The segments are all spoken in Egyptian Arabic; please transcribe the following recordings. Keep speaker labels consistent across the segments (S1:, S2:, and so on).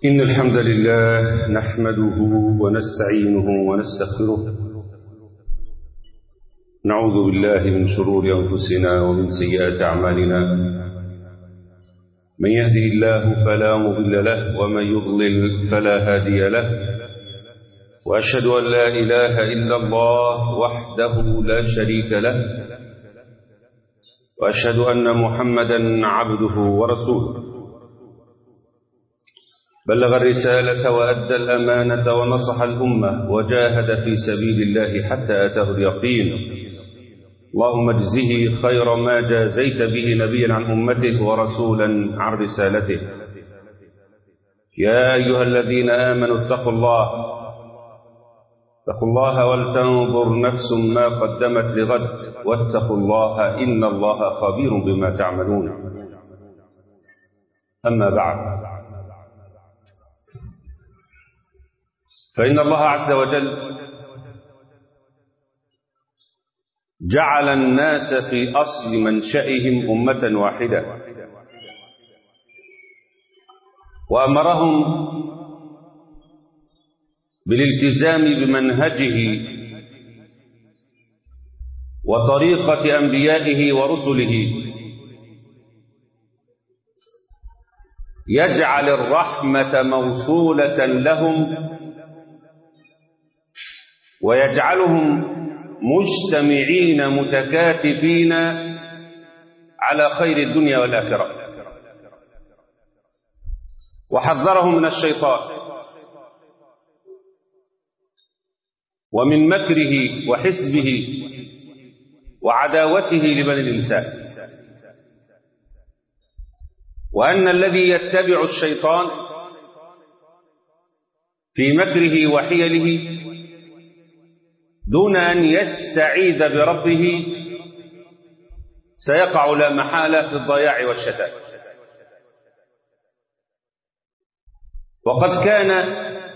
S1: إن الحمد لله نحمده ونستعينه ونستغفره نعوذ بالله من شرور أنفسنا ومن سيئات أعمالنا من يهده الله فلا مضل له ومن يضلل فلا هادي له وأشهد أن لا إله إلا الله وحده لا شريك له وأشهد أن محمدا عبده ورسوله بلغ الرسالة وأدى الأمانة ونصح الأمة وجاهد في سبيل الله حتى أتاه اليقين اللهم اجزه خير ما جازيت به نبيا عن أمته ورسولا عن رسالته يا أيها الذين آمنوا اتقوا الله اتقوا الله ولتنظر نفس ما قدمت لغد واتقوا الله إن الله خبير بما تعملون أما بعد فإن الله عز وجل جعل الناس في أصل منشأهم أمة واحدة وأمرهم بالالتزام بمنهجه وطريقة أنبيائه ورسله يجعل الرحمة موصولة لهم ويجعلهم مجتمعين متكاتفين على خير الدنيا والآخرة وحذرهم من الشيطان ومن مكره وحسبه وعداوته لبني الإنسان وأن الذي يتبع الشيطان في مكره وحيله دون أن يستعيذ بربه سيقع لا محالة في الضياع والشتات وقد كان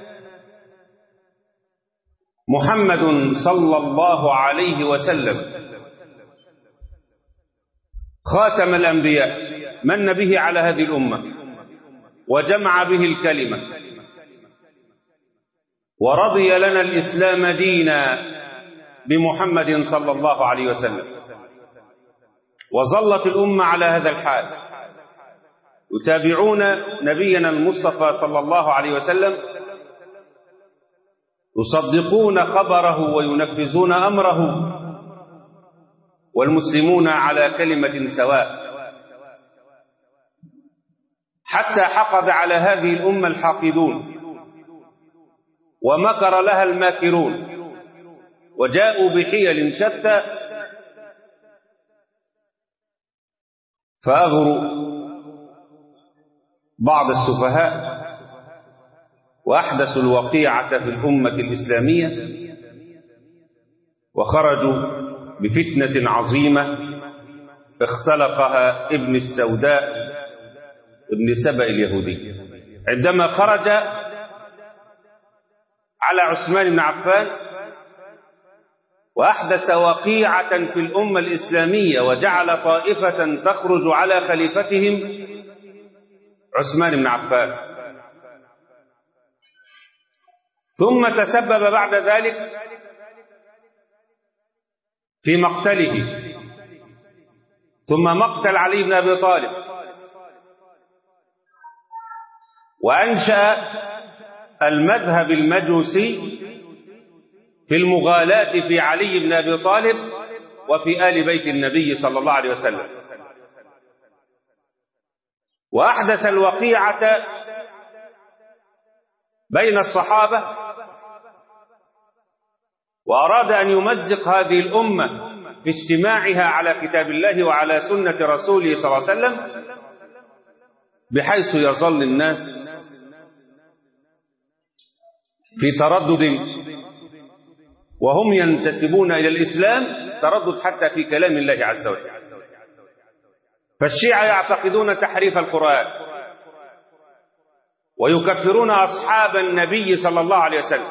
S1: محمد صلى الله عليه وسلم خاتم الأنبياء من به على هذه الأمة وجمع به الكلمة ورضي لنا الإسلام دينا بمحمد صلى الله عليه وسلم وظلت الأمة على هذا الحال يتابعون نبينا المصطفى صلى الله عليه وسلم يصدقون خبره وينفذون أمره والمسلمون على كلمة سواء حتى حقد على هذه الأمة الحاقدون ومكر لها الماكرون وجاءوا بحيل شتى فأغروا بعض السفهاء وأحدثوا الوقيعة في الأمة الإسلامية وخرجوا بفتنة عظيمة اختلقها ابن السوداء ابن سبأ اليهودي عندما خرج على عثمان بن عفان وأحدث وقيعة في الأمة الإسلامية وجعل طائفة تخرج على خليفتهم عثمان بن عفان ثم تسبب بعد ذلك في مقتله ثم مقتل علي بن أبي طالب وأنشأ المذهب المجوسي في المغالاة في علي بن أبي طالب وفي آل بيت النبي صلى الله عليه وسلم وأحدث الوقيعة بين الصحابة وأراد أن يمزق هذه الأمة في اجتماعها على كتاب الله وعلى سنة رسوله صلى الله عليه وسلم بحيث يظل الناس في تردد وهم ينتسبون إلى الإسلام تردد حتى في كلام الله عز وجل فالشيعة يعتقدون تحريف القرآن ويكفرون أصحاب النبي صلى الله عليه وسلم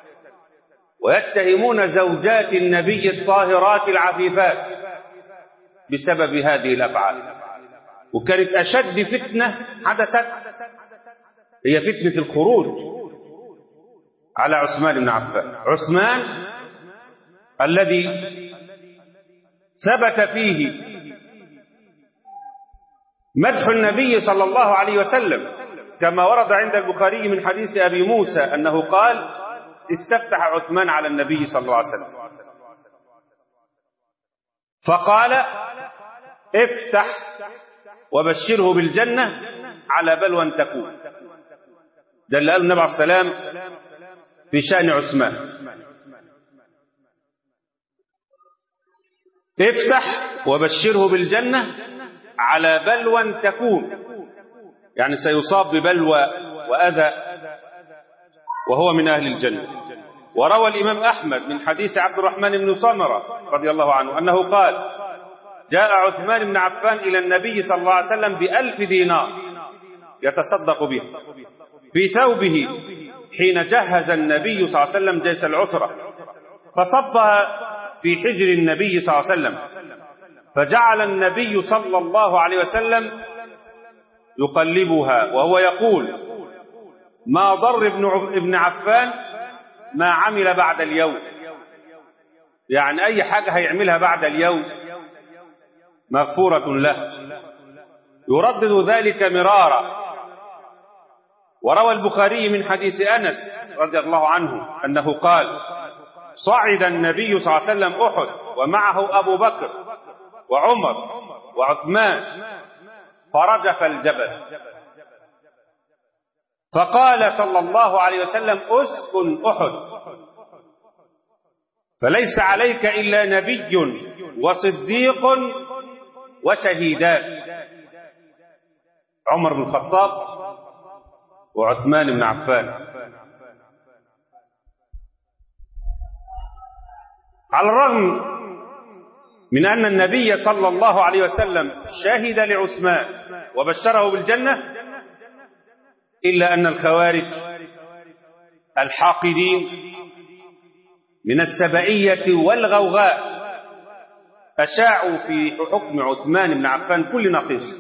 S1: ويتهمون زوجات النبي الطاهرات العفيفات بسبب هذه الأفعال وكانت أشد فتنة حدثت هي فتنة الخروج على عثمان بن عفان عثمان الذي ثبت فيه مدح النبي صلى الله عليه وسلم كما ورد عند البخاري من حديث أبي موسى أنه قال استفتح عثمان على النبي صلى الله عليه وسلم فقال افتح وبشره بالجنة على بلوى تكون ده اللي قاله النبي عليه السلام في شأن عثمان افتح وبشره بالجنة على بلوى تكون يعني سيصاب ببلوى وأذى وهو من أهل الجنة وروى الإمام أحمد من حديث عبد الرحمن بن سمرة رضي الله عنه أنه قال جاء عثمان بن عفان إلى النبي صلى الله عليه وسلم بألف دينار يتصدق به في ثوبه حين جهز النبي صلى الله عليه وسلم جيش العسرة فصبها في حجر النبي صلى الله عليه وسلم فجعل النبي صلى الله عليه وسلم يقلبها وهو يقول ما ضر ابن ابن عفان ما عمل بعد اليوم يعني أي حاجة هيعملها بعد اليوم مغفورة له يردد ذلك مرارا وروى البخاري من حديث أنس رضي الله عنه أنه قال صعد النبي صلى الله عليه وسلم أحد ومعه أبو بكر وعمر وعثمان فرجف الجبل فقال صلى الله عليه وسلم اسكن احد فليس عليك الا نبي وصديق وشهيدان عمر بن الخطاب وعثمان بن عفان على الرغم من أن النبي صلى الله عليه وسلم شهد لعثمان وبشره بالجنة إلا أن الخوارج الحاقدين من السبعية والغوغاء أشاعوا في حكم عثمان بن عفان كل نقيص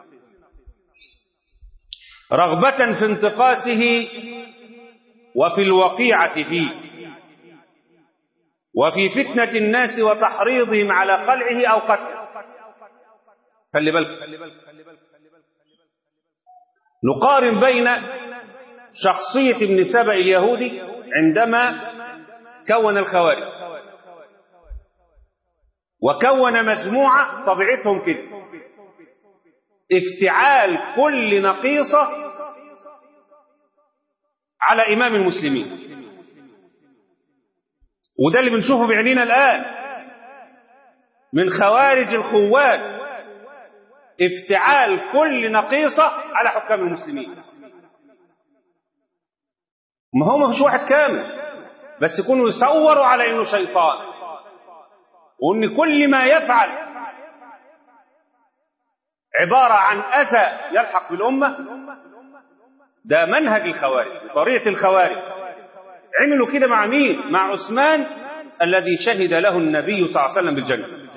S1: رغبة في انتقاصه وفي الوقيعة فيه وفي فتنة الناس وتحريضهم على قلعه أو قتله خلي بالك نقارن بين شخصية ابن سبأ اليهودي عندما كون الخوارج وكون مجموعة طبيعتهم كده افتعال كل نقيصة على إمام المسلمين وده اللي بنشوفه بعينينا الآن من خوارج الخوات افتعال كل نقيصة على حكام المسلمين ما هو مش واحد كامل بس يكونوا يصوروا على انه شيطان وان كل ما يفعل عبارة عن أذى يلحق بالأمة ده منهج الخوارج طريقة الخوارج عملوا كده مع مين مع عثمان الذي شهد له النبي صلى الله عليه وسلم بالجنة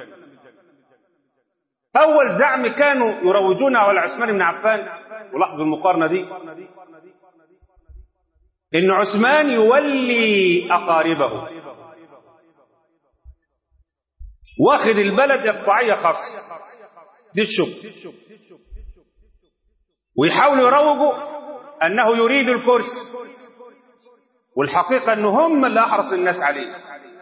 S1: أول زعم كانوا يروجون على عثمان بن عفان ولاحظوا المقارنة دي إن عثمان يولي أقاربه واخد البلد إقطاعية خاصة دي الشبه ويحاولوا يروجوا أنه يريد الكرسي والحقيقة أن هم اللي أحرص الناس عليه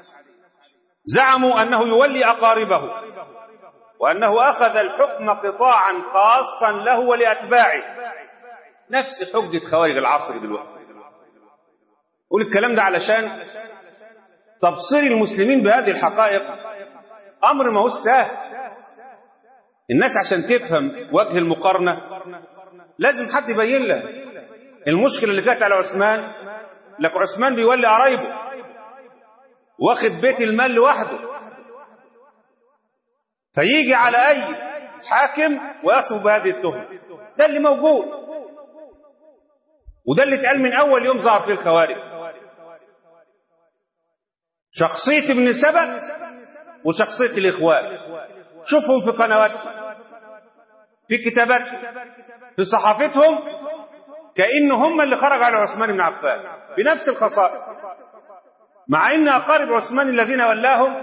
S1: زعموا أنه يولي أقاربه وأنه أخذ الحكم قطاعا خاصا له ولأتباعه نفس حجة خوارج العصر دلوقتي قول الكلام ده علشان تبصير المسلمين بهذه الحقائق أمر ما هو سهل الناس عشان تفهم وجه المقارنة لازم حد يبين لها المشكلة اللي كانت على عثمان لك عثمان بيولي قرايبه واخد بيت المال لوحده فيجي على أي حاكم ويصف بهذه التهمة ده اللي موجود وده اللي اتقال من أول يوم ظهر فيه الخوارج شخصية ابن سبأ وشخصية الإخوان شوفهم في قنواتهم في كتاباتهم في صحافتهم كأن هم اللي خرج على عثمان بن عفان بنفس الخصائص مع ان اقارب عثمان الذين ولاهم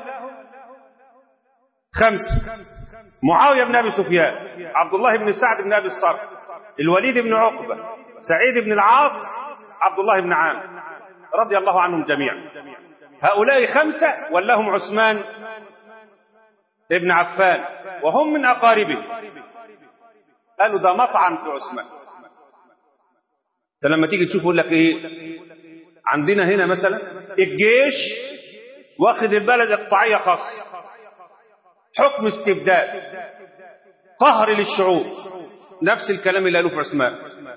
S1: خمسه معاويه بن ابي سفيان عبد الله بن سعد بن ابي الصرف الوليد بن عقبه سعيد بن العاص عبد الله بن عامر رضي الله عنهم جميعا هؤلاء خمسه ولاهم عثمان ابن عفان وهم من اقاربه قالوا ده مطعن في عثمان انت لما تيجي تشوف يقول لك ايه عندنا هنا مثلا الجيش واخد البلد اقطاعيه خاصه حكم استبداد قهر للشعوب نفس الكلام اللي قالوه في عثمان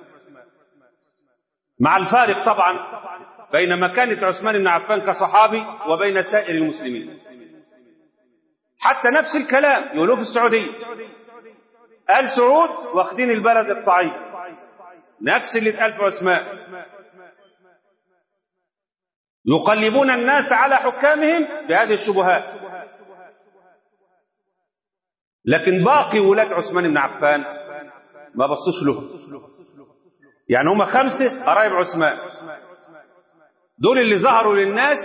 S1: مع الفارق طبعا بين مكانة عثمان بن عفان كصحابي وبين سائر المسلمين حتى نفس الكلام يقولوه في السعودية آل سعود واخدين البلد اقطاعيه نفس اللي اتقال في عثمان يقلبون الناس على حكامهم بهذه الشبهات لكن باقي ولاة عثمان بن عفان ما بصوش له يعني هم خمسة قرايب عثمان دول اللي ظهروا للناس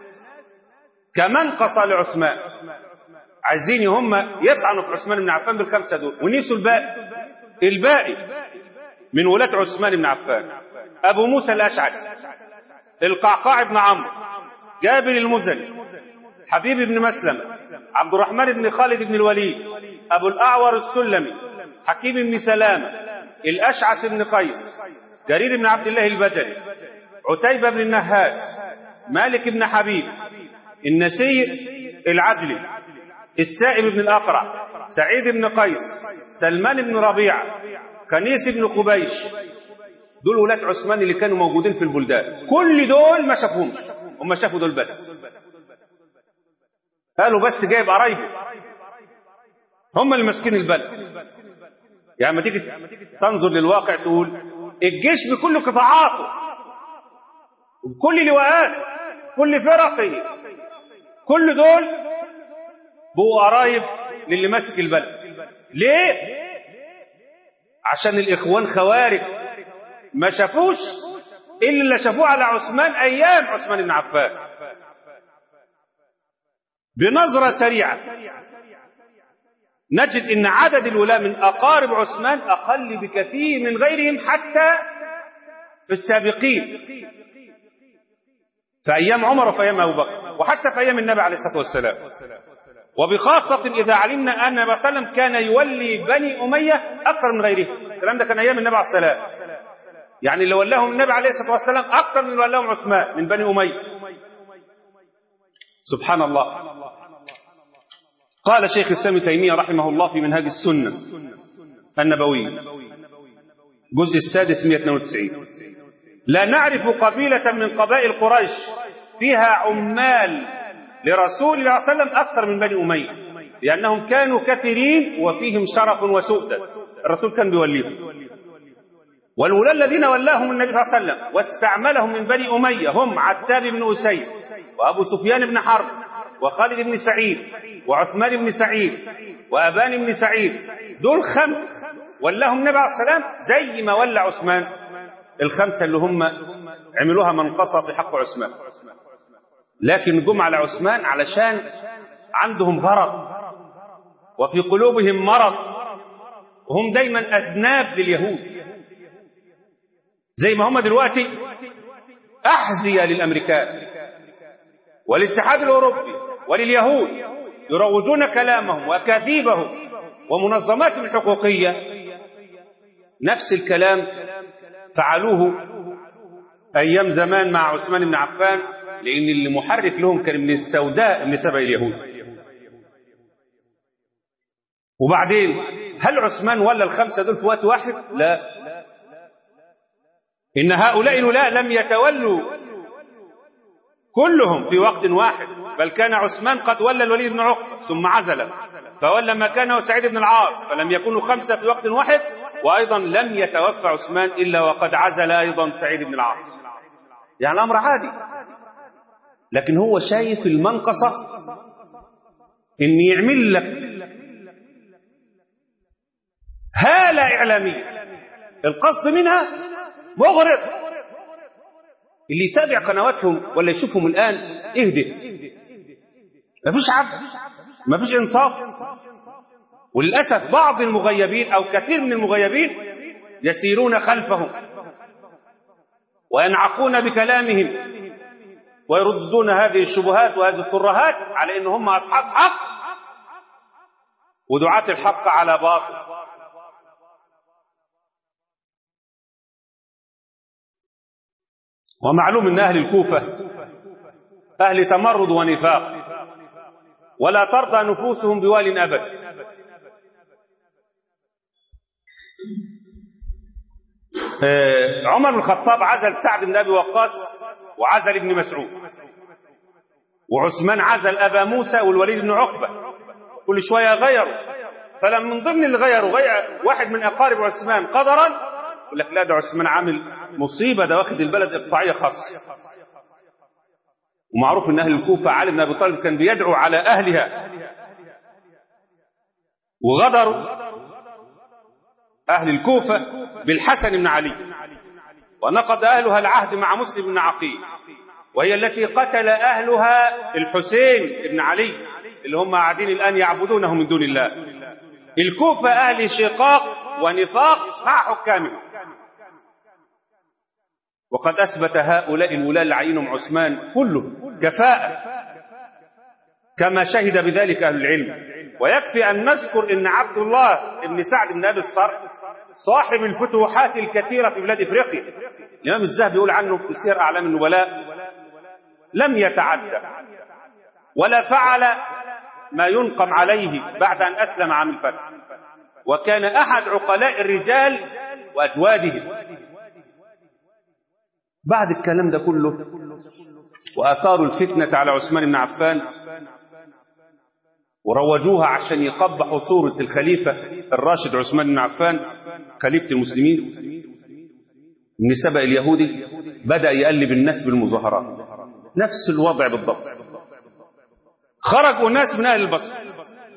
S1: كمنقصة لعثمان عايزين هم يطعنوا في عثمان بن عفان بالخمسة دول ونسوا الباقي الباقي من ولاة عثمان بن عفان أبو موسى الأشعري القعقاع بن عمرو جابر المزني حبيب بن مسلمة عبد الرحمن بن خالد بن الوليد أبو الأعور السلمي حكيم بن سلامة الأشعث بن قيس جرير بن عبد الله البجلي عتيبة بن النهاس مالك بن حبيب النسير العدلي السائب بن الأقرع سعيد بن قيس سلمان بن ربيعة كنيس بن خبيش دول ولاة عثمان اللي كانوا موجودين في البلدان كل دول ما شافهمش هم شافوا دول بس قالوا بس جايب قرايبه هم اللي ماسكين البلد يعني لما تيجي تنظر للواقع تقول الجيش بكل قطاعاته بكل لواءاته كل فرقه كل دول بقوا قرايب للي ماسك البلد ليه عشان الاخوان خوارج ما شافوش الا اللي شافوه على عثمان ايام عثمان بن عفان بنظره سريعه نجد ان عدد الولاة من اقارب عثمان اقل بكثير من غيرهم حتى في السابقين في ايام عمر وفي ايام ابو بكر وحتى في ايام النبي عليه الصلاه والسلام وبخاصة إذا علمنا أن النبي صلى الله عليه وسلم كان يولي بني أمية أكثر من غيره الكلام ده كان أيام النبي عليه الصلاة والسلام يعني اللي ولاهم النبي عليه الصلاة والسلام أكثر من اللي ولاهم عثمان من بني أمية سبحان الله قال شيخ الإسلام تيمية رحمه الله في منهاج السنة النبوي جزء السادس 192 لا نعرف قبيلة من قبائل قريش فيها عمال لرسول الله صلى الله عليه وسلم أكثر من بني أمية لأنهم كانوا كثيرين وفيهم شرف وسؤدد الرسول كان بيوليهم والولاة الذين ولاهم النبي صلى الله عليه وسلم واستعملهم من بني أمية هم عتاب بن أسيد وأبو سفيان بن حرب وخالد بن سعيد وعثمان بن سعيد وأبان بن سعيد دول خمس ولاهم النبي عليه السلام زي ما ولى عثمان الخمسة اللي هم عملوها منقصة في حق عثمان لكن جم على عثمان علشان عندهم غرض وفي قلوبهم مرض وهم دايما أذناب لليهود زي ما هم دلوقتي أحذية للأمريكان والاتحاد الأوروبي ولليهود يروجون كلامهم وأكاذيبهم ومنظماتهم الحقوقية نفس الكلام فعلوه أيام زمان مع عثمان بن عفان لأن اللي محرك لهم كان من السوداء من سبع اليهود وبعدين هل عثمان ولا الخمسة دول في وقت واحد لا إن هؤلاء الولاء لم يتولوا كلهم في وقت واحد بل كان عثمان قد ولى الوليد بن عقبة ثم عزل فولى مكانه سعيد بن العاص فلم يكونوا خمسة في وقت واحد وأيضا لم يتوفى عثمان إلا وقد عزل أيضا سعيد بن العاص يعني الأمر عادي لكن هو شايف المنقصة إن يعمل لك هالة إعلامية القصد منها مغرض اللي يتابع قنواتهم ولا يشوفهم الآن اهدئ مفيش عدل مفيش إنصاف وللأسف بعض المغيبين أو كثير من المغيبين يسيرون خلفهم وينعقون بكلامهم ويردون هذه الشبهات وهذه الترهات على ان هم اصحاب حق ودعاة الحق على باطل ومعلوم ان اهل الكوفه اهل تمرد ونفاق ولا ترضى نفوسهم بوال ابد عمر بن الخطاب عزل سعد بن ابي وقاص وعزل ابن مسعود وعثمان عزل ابا موسى والوليد بن عقبه كل شويه غيروا فلما من ضمن اللي غيروا غير واحد من اقارب عثمان قدرا يقول لك لا ده عثمان عامل مصيبه ده واخد البلد اقطاعيه خاصه ومعروف ان اهل الكوفه علي بن ابي طالب كان بيدعو على اهلها وغدروا اهل الكوفه بالحسن بن علي ونقض اهلها العهد مع مسلم بن عقيل وهي التي قتل اهلها الحسين بن علي اللي هم قاعدين الان يعبدونه من دون الله الكوفه اهل شقاق ونفاق مع حكامهم وقد اثبت هؤلاء الولاة اللي عينهم عثمان كله كفاءه كما شهد بذلك اهل العلم ويكفي ان نذكر ان عبد الله بن سعد بن ابي الصرح صاحب الفتوحات الكثيره في بلاد افريقيا الامام الذهبي يقول عنه في سير اعلام النبلاء لم يتعدى ولا فعل ما ينقم عليه بعد ان اسلم عام الفتح وكان احد عقلاء الرجال واجوادهم بعد الكلام ده كله واثاروا الفتنه على عثمان بن عفان وروجوها عشان يقبحوا صورة الخليفة الراشد عثمان بن عفان خليفة المسلمين ابن سبأ اليهودي بدأ يقلب الناس بالمظاهرات نفس الوضع بالضبط خرجوا ناس من أهل البصر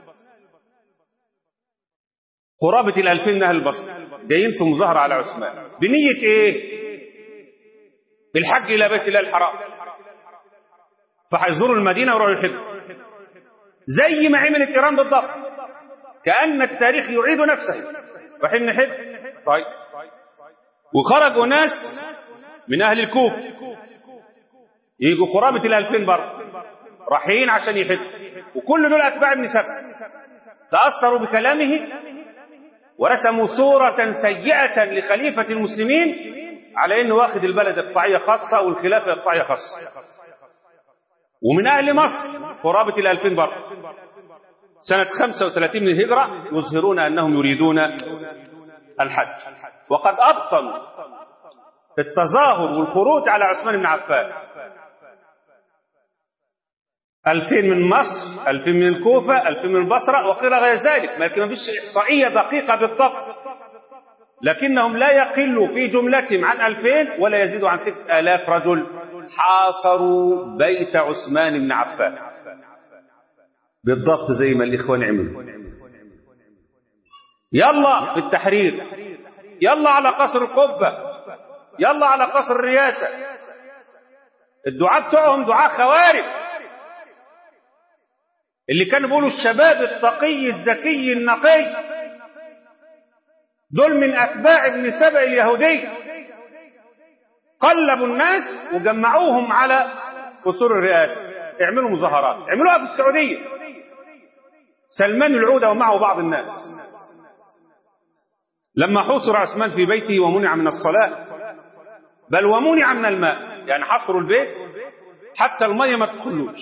S1: قرابة الألفين من أهل البصر جايين في مظاهرة على عثمان بنية إيه؟ بالحج إلى بيت الله الحرام فهيزوروا المدينة ويروحوا يحجوا زي ما عملت ايران بالضبط كان التاريخ يعيد نفسه رايحين نحب طيب وخرجوا ناس من اهل الكوف يجوا قرابه الالفين برضه رايحين عشان يحبوا وكل دول اتباع ابن سبع تاثروا بكلامه ورسموا صوره سيئه لخليفه المسلمين على انه واخد البلد اقطاعيه خاصه والخلافه اقطاعيه خاصه ومن أهل مصر قرابة الألفين برضه سنة 35 من الهجرة يظهرون أنهم يريدون الحج وقد أبطلوا التظاهر والخروج على عثمان بن عفان ألفين من مصر ألفين من الكوفة ألفين من البصرة وقيل غير ذلك لكن ما فيش إحصائية دقيقة بالضبط لكنهم لا يقلوا في جملتهم عن ألفين ولا يزيدوا عن ستة آلاف رجل حاصروا بيت عثمان بن عفان بالضبط زي ما الإخوان عملوا يلا في التحرير يلا على قصر القبة يلا على قصر الرياسة الدعاء بتوعهم دعاء خوارج اللي كانوا بيقولوا الشباب التقي الذكي النقي دول من أتباع ابن سبأ اليهودي قلبوا الناس وجمعوهم على قصور الرئاسة اعملوا مظاهرات اعملوها في السعودية سلمان العودة ومعه بعض الناس لما حصر عثمان في بيته ومنع من الصلاة بل ومنع من الماء يعني حصروا البيت حتى المية ما تدخلوش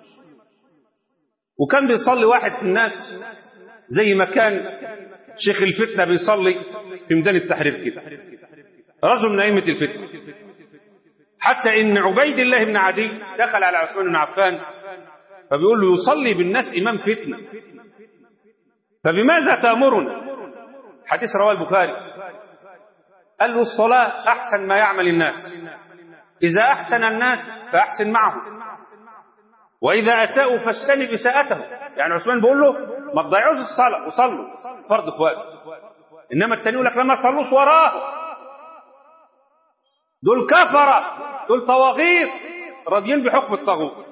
S1: وكان بيصلي واحد في الناس زي ما كان شيخ الفتنة بيصلي في ميدان التحرير كده رجل من أئمة الفتنة حتى إن عبيد الله بن عدي دخل على عثمان بن عفان فبيقول له يصلي بالناس إمام فتنة فبماذا تأمرنا حديث رواه البخاري قال له الصلاة أحسن ما يعمل الناس إذا أحسن الناس فأحسن معهم وإذا أساءوا فاجتنب إساءته يعني عثمان بيقول له ما تضيعوش الصلاة وصلوا فرض في وقت إنما التاني يقول لك لما تصلوش وراه دول كفرة دول طواغيت راضيين بحكم الطاغوت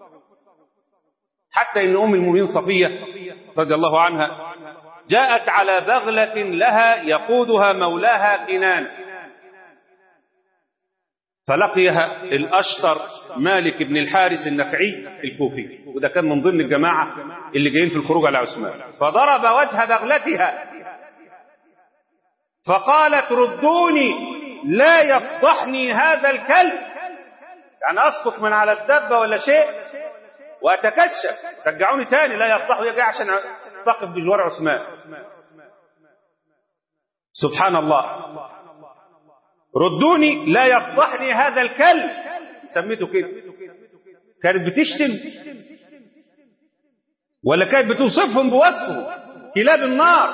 S1: حتى ان ام المؤمنين صفيه رضي الله عنها جاءت على بغله لها يقودها مولاها كنان فلقيها الاشطر مالك بن الحارث النخعي الكوفي وده كان من ضمن الجماعه اللي جايين في الخروج على عثمان فضرب وجه بغلتها فقالت ردوني لا يفضحني هذا الكلب يعني اسقط من على الدبه ولا شيء واتكشف رجعوني تاني لا يفضحوا يجي عشان تقف بجوار عثمان سبحان الله ردوني لا يفضحني هذا الكلب سميته كده كانت بتشتم ولا كانت بتوصفهم بوصفه كلاب النار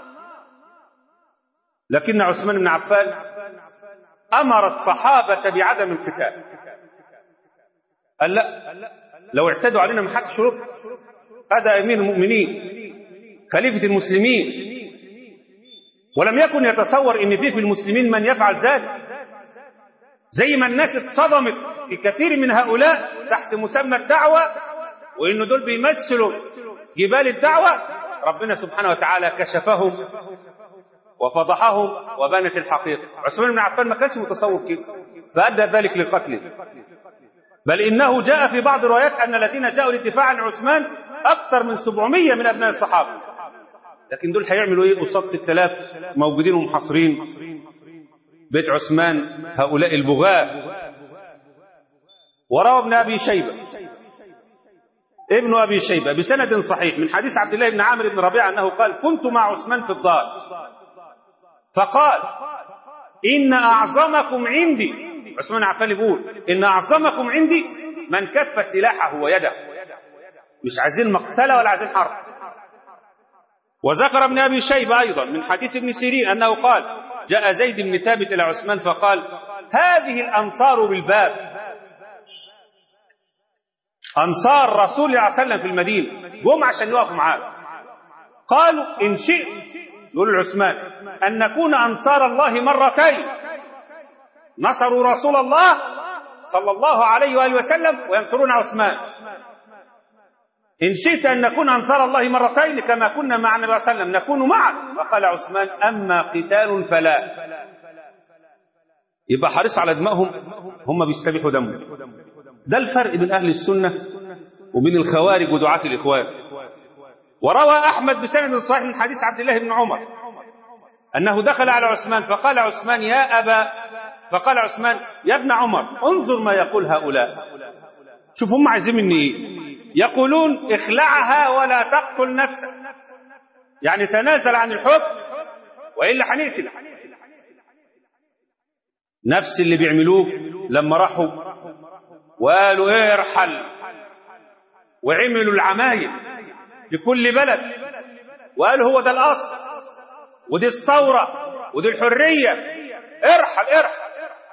S1: لكن عثمان بن عفان امر الصحابه بعدم القتال قال لا لو اعتدوا علينا ما حدش يرد هذا امير المؤمنين خليفه المسلمين ولم يكن يتصور ان فيه في المسلمين من يفعل ذلك زي ما الناس اتصدمت في كثير من هؤلاء تحت مسمى الدعوه وان دول بيمثلوا جبال الدعوه ربنا سبحانه وتعالى كشفهم وفضحهم وبانت الحقيقه عثمان بن عفان ما كانش متصور كده فادى ذلك لقتله بل إنه جاء في بعض الروايات أن الذين جاءوا للدفاع عن عثمان أكثر من 700 من أبناء الصحابة لكن دول هيعملوا إيه قصاد 6000 موجودين ومحاصرين بيت عثمان هؤلاء البغاة وروى ابن أبي شيبة ابن أبي شيبة بسند صحيح من حديث عبد الله بن عامر بن ربيعة أنه قال كنت مع عثمان في الدار فقال إن أعظمكم عندي عثمان عفان يقول إن أعظمكم عندي من كف سلاحه ويده مش عايزين مقتلة ولا عايزين حرب وذكر ابن أبي شيبة أيضا من حديث ابن سيرين أنه قال جاء زيد بن ثابت إلى عثمان فقال هذه الأنصار بالباب أنصار رسول الله صلى الله عليه وسلم في المدينة جم عشان يقفوا معاه قالوا إن شئت يقول عثمان أن نكون أنصار الله مرتين نصروا رسول الله صلى الله عليه وآله وسلم وينصرون عثمان إن شئت أن نكون أنصار الله مرتين كما كنا مع النبي صلى الله عليه وسلم نكون معك فقال عثمان أما قتال فلا يبقى حريص على دمائهم هم بيستبيحوا دمهم ده الفرق بين أهل السنة وبين الخوارج ودعاة الإخوان وروى أحمد بسند صحيح من حديث عبد الله بن عمر أنه دخل على عثمان فقال عثمان يا أبا فقال عثمان يا ابن عمر انظر ما يقول هؤلاء شوف هم عايزين مني ايه يقولون اخلعها ولا تقتل نفسك يعني تنازل عن الحكم والا هنقتل نفس اللي بيعملوه لما راحوا وقالوا ايه ارحل وعملوا العمايل لكل بلد وقالوا هو ده الاصل ودي الثوره ودي الحريه ارحل ارحل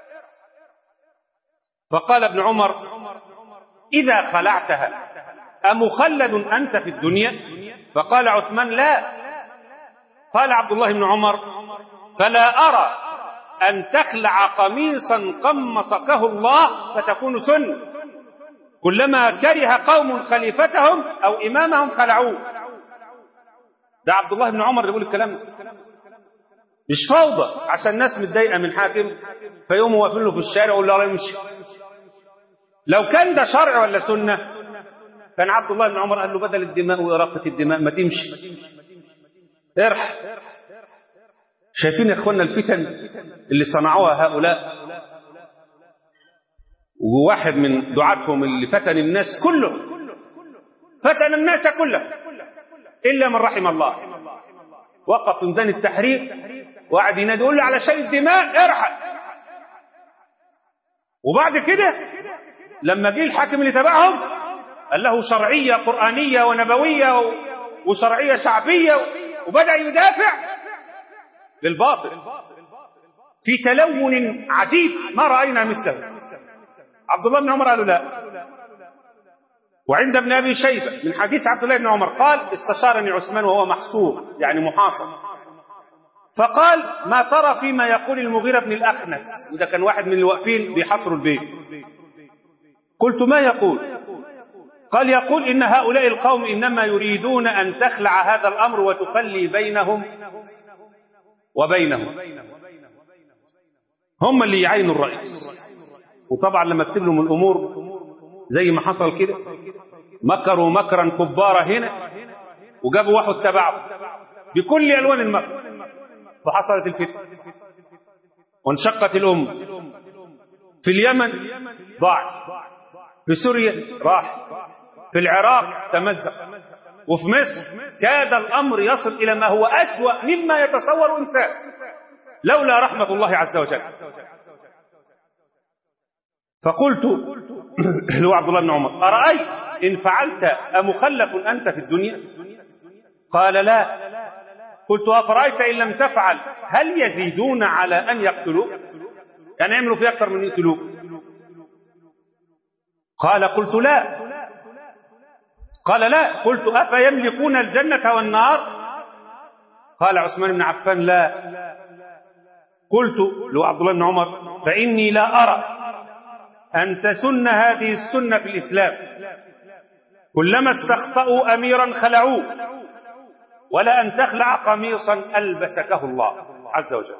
S1: فقال ابن عمر إذا خلعتها أمخلد أنت في الدنيا فقال عثمان لا قال عبد الله بن عمر فلا أرى أن تخلع قميصا قمصكه الله فتكون سنة كلما كره قوم خليفتهم أو إمامهم خلعوه ده عبد الله بن عمر اللي بيقول الكلام ده مش فوضى عشان الناس متضايقه من حاكم فيقوموا واقفين له في الشارع ويقول له يمشي لو كان ده شرع ولا سنة كان عبد الله بن عمر قال له بدل الدماء وإراقة الدماء ما تمشي ارح شايفين يا اخوانا الفتن اللي صنعوها هؤلاء وواحد من دعاتهم اللي فتن الناس كله فتن الناس كله إلا من رحم الله وقف في ميدان التحرير وقعد ينادي يقول له على شيء الدماء ارحل وبعد كده لما جه الحاكم اللي تبعهم قال له شرعية قرآنية ونبوية وشرعية شعبية وبدأ يدافع للباطل في تلون عجيب ما رأينا مثله عبد الله بن عمر قالوا لا وعند ابن أبي شيبة من حديث عبد الله بن عمر قال استشارني عثمان وهو محصور يعني محاصر
S2: فقال ما ترى فيما يقول المغيرة بن الأخنس وده كان واحد من الواقفين بيحصروا البيت قلت ما يقول قال يقول إن هؤلاء القوم إنما يريدون أن تخلع هذا الأمر وتخلي بينهم وبينهم هم اللي يعينوا الرئيس وطبعا لما تسيب لهم الأمور زي ما حصل كده مكروا مكرا كبارا هنا وجابوا واحد تبعه بكل ألوان المكر فحصلت الفتنة وانشقت الأم في اليمن ضاع في سوريا راح في العراق تمزق وفي مصر كاد الأمر يصل إلى ما هو أسوأ مما يتصور إنسان لولا رحمة الله عز وجل فقلت له عبد الله بن عمر أرأيت إن فعلت أمخلف أنت في الدنيا قال لا قلت أفرأيت إن لم تفعل هل يزيدون على أن يقتلوك يعني يعملوا في أكثر من يقتلوك قال قلت لا قال لا قلت أفيملكون الجنة والنار قال عثمان بن عفان لا قلت له عبد الله بن عمر فإني لا أرى أن تسن هذه السنة في الإسلام كلما استخطأوا أميرا خلعوه ولا أن تخلع قميصا ألبسكه الله عز وجل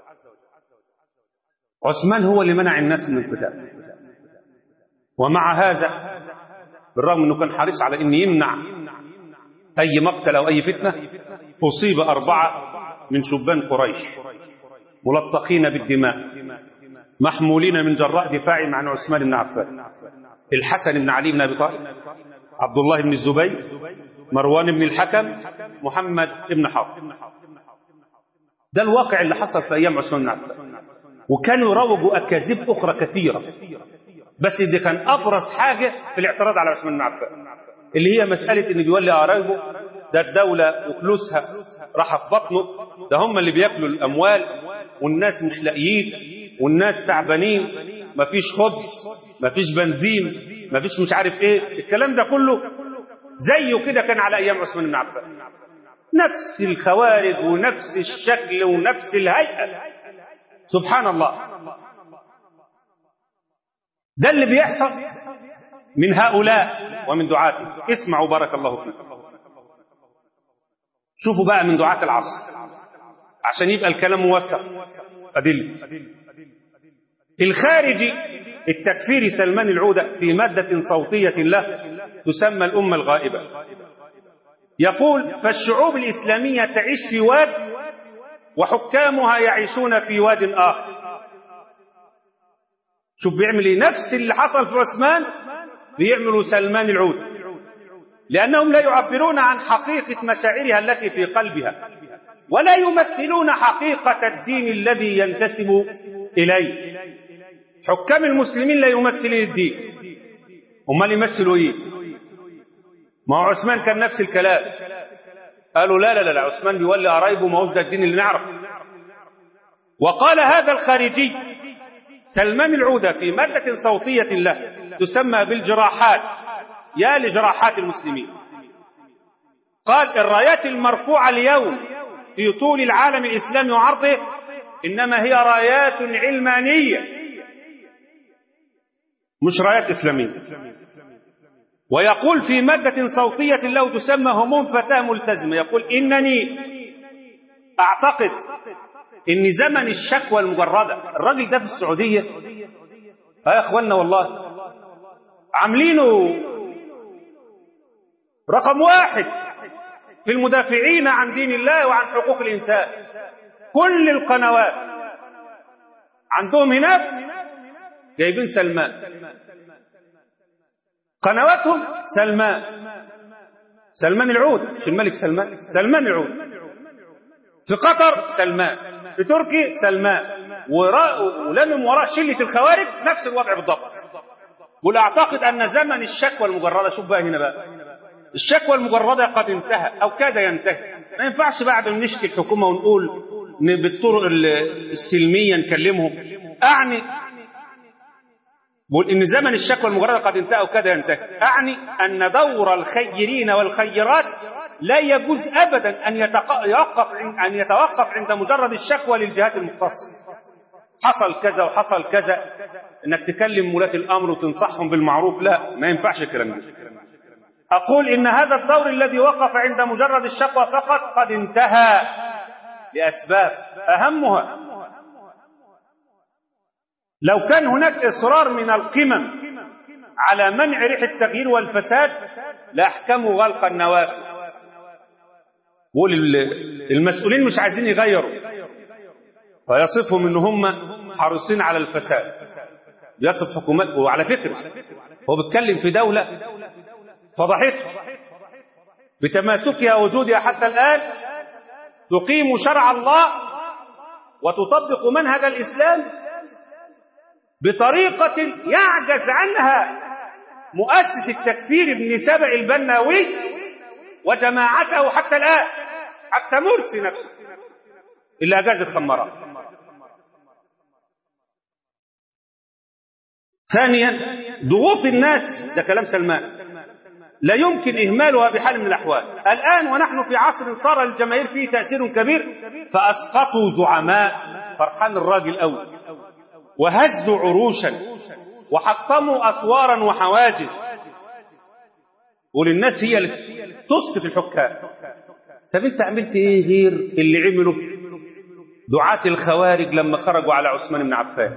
S2: عثمان هو اللي منع الناس من القتال ومع هذا بالرغم أنه كان حريص على أن يمنع أي مقتل أو أي فتنة أصيب أربعة من شبان قريش ملطخين بالدماء محمولين من جراء دفاعهم عن عثمان بن عفان الحسن بن علي بن أبي طالب عبد الله بن الزبير مروان بن الحكم محمد بن حرب ده الواقع اللي حصل في أيام عثمان بن عفان وكانوا يروجوا أكاذيب أخرى كثيرة بس دي كان أبرز حاجة في الاعتراض على عثمان بن عفان اللي هي مسألة إن بيولي قرايبه ده الدولة وفلوسها راح في بطنه ده هم اللي بياكلوا الأموال والناس مش لاقيين والناس تعبانين مفيش خبز مفيش بنزين مفيش مش عارف ايه الكلام ده كله زيه كده كان على أيام عثمان بن عفان نفس الخوارج ونفس الشكل ونفس الهيئة سبحان الله ده اللي بيحصل من هؤلاء ومن دعاتهم اسمعوا بارك الله فيكم شوفوا بقى من دعاة العصر عشان يبقى الكلام موسع أدل الخارجي التكفيري سلمان العودة في مادة صوتية له تسمى الأمة الغائبة يقول فالشعوب الإسلامية تعيش في واد وحكامها يعيشون في واد آخر شوف بيعمل ايه نفس اللي حصل في عثمان بيعملوا سلمان العود لأنهم لا يعبرون عن حقيقة مشاعرها التي في قلبها ولا يمثلون حقيقة الدين الذي ينتسب إليه حكام المسلمين لا يمثلون الدين امال يمثلوا ايه ما هو عثمان كان نفس الكلام قالوا لا لا لا عثمان بيولي قرايبه ما هوش ده الدين اللي نعرف وقال هذا الخارجي سلمان العودة في مادة صوتية له تسمى بالجراحات يا لجراحات المسلمين قال الرايات المرفوعة اليوم في طول العالم الإسلامي وعرضه إنما هي رايات علمانية مش رايات إسلامية ويقول في مادة صوتية له تسمى هموم فتاة ملتزمة يقول إنني أعتقد إن زمن الشكوى المجردة الراجل ده في السعودية ها يا أخوانا والله عاملينه رقم واحد في المدافعين عن دين الله وعن حقوق الإنسان كل القنوات عندهم هناك جايبين سلمان قنواتهم سلمان سلمان العود مش الملك سلمان سلمان العود في قطر سلمان في تركي سلمان ولمم وراء شلة الخوارج نفس الوضع بالضبط ولا أعتقد أن زمن الشكوى المجردة شوف بقى هنا بقى الشكوى المجردة قد انتهى أو كاد ينتهي ما ينفعش بعد ما نشكي الحكومة ونقول بالطرق السلمية نكلمهم أعني بقول إن زمن الشكوى المجردة قد انتهى وكاد ينتهي أعني أن دور الخيرين والخيرات لا يجوز أبدا أن يتوقف أن يتوقف عند مجرد الشكوى للجهات المختصة حصل كذا وحصل كذا انك تكلم ولاة الامر وتنصحهم بالمعروف لا ما ينفعش الكلام ده اقول ان هذا الدور الذي وقف عند مجرد الشكوى فقط قد انتهى لاسباب اهمها لو كان هناك اصرار من القمم على منع ريح التغيير والفساد لاحكموا غلق النوافذ بقول المسؤولين مش عايزين يغيروا فيصفهم ان هم حريصين على الفساد يصف حكومات وعلى فكره هو بيتكلم في دوله فضحتها بتماسكها وجودها حتى الان تقيم شرع الله وتطبق منهج الاسلام بطريقه يعجز عنها مؤسس التكفير ابن سبع البناوي وجماعته حتى الان حتى مرسي نفسه اللي اجاز الخمارات ثانيا ضغوط الناس ده كلام سلمان لا يمكن إهمالها بحال من الأحوال الآن ونحن في عصر صار للجماهير فيه تأثير كبير فأسقطوا زعماء فرحان الراجل أول وهزوا عروشا وحطموا أسوارا وحواجز وللناس هي اللي تسقط الحكام طب انت عملت ايه غير اللي عمله دعاة الخوارج لما خرجوا على عثمان بن عفان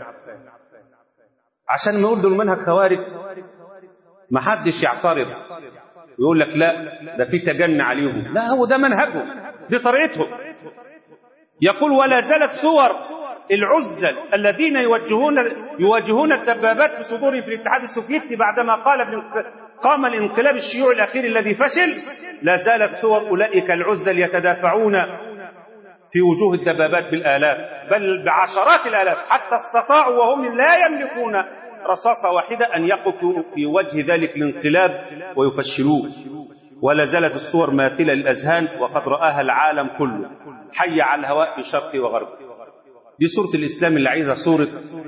S2: عشان ما يقولوا المنهج خوارج ما حدش يعترض يقول لك لا ده في تجني عليهم لا هو ده منهجهم دي طريقتهم يقول ولا زالت صور العزل الذين يوجهون يواجهون الدبابات بصدورهم في الاتحاد السوفيتي بعدما قال ابن قام الانقلاب الشيوعي الاخير الذي فشل لا زالت صور اولئك العزل يتدافعون في وجوه الدبابات بالالاف بل بعشرات الالاف حتى استطاعوا وهم لا يملكون رصاصة واحدة أن يقفوا في وجه ذلك الانقلاب ويفشلوه ولا زالت الصور ماثلة للأذهان وقد رآها العالم كله حي على الهواء في شرق وغرب دي صورة الإسلام اللي عايزها صورة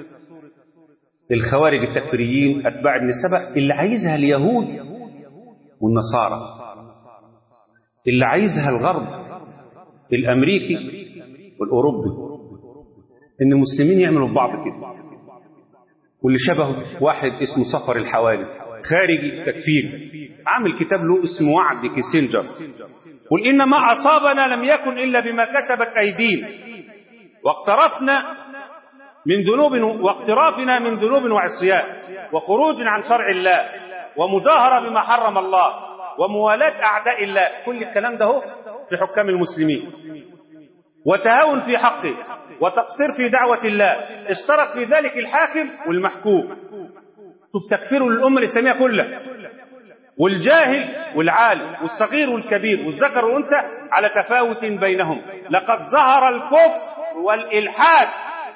S2: الخوارج التكفيريين أتباع ابن سبع اللي عايزها اليهود والنصارى اللي عايزها الغرب الأمريكي والأوروبي إن المسلمين يعملوا بعض كده واللي شبهه واحد اسمه صفر الحوالي خارجي تكفيري عامل كتاب له اسمه وعد كيسنجر قل إن ما أصابنا لم يكن إلا بما كسبت أيدينا واقترفنا من ذنوب واقترافنا من ذنوب وعصيان وخروج عن شرع الله ومجاهرة بما حرم الله وموالاة أعداء الله كل الكلام ده هو في حكام المسلمين وتهاون في حقه وتقصير في دعوة الله اشترك في ذلك الحاكم والمحكوم شوف تكفير الأمة الإسلامية كلها والجاهل والعالم والصغير والكبير والذكر والأنثى على تفاوت بينهم لقد ظهر الكفر والإلحاد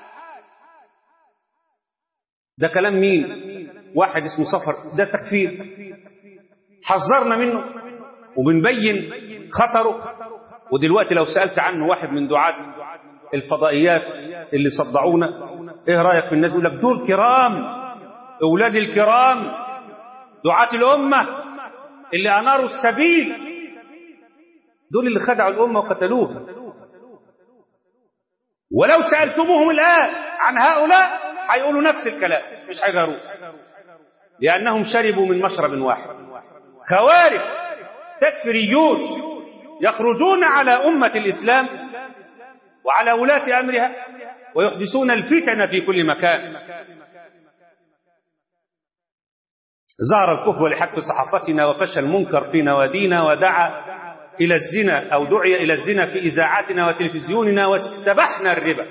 S2: ده كلام مين واحد اسمه صفر ده تكفير حذرنا منه وبنبين خطره ودلوقتي لو سألت عنه واحد من دعاة الفضائيات اللي صدعونا ايه رأيك في الناس يقول لك دول كرام اولاد الكرام دعاة الأمة اللي أناروا السبيل دول اللي خدعوا الأمة وقتلوها ولو سألتموهم الآن عن هؤلاء هيقولوا نفس الكلام مش هيغيروه لأنهم شربوا من مشرب واحد خوارج تكفريون يخرجون على أمة الإسلام وعلى ولاة أمرها ويحدثون الفتن في كل مكان ظهر الكفر لحق صحافتنا وفشى المنكر في نوادينا ودعا إلى الزنا أو دعي إلى الزنا في إذاعاتنا وتلفزيوننا واستبحنا الربا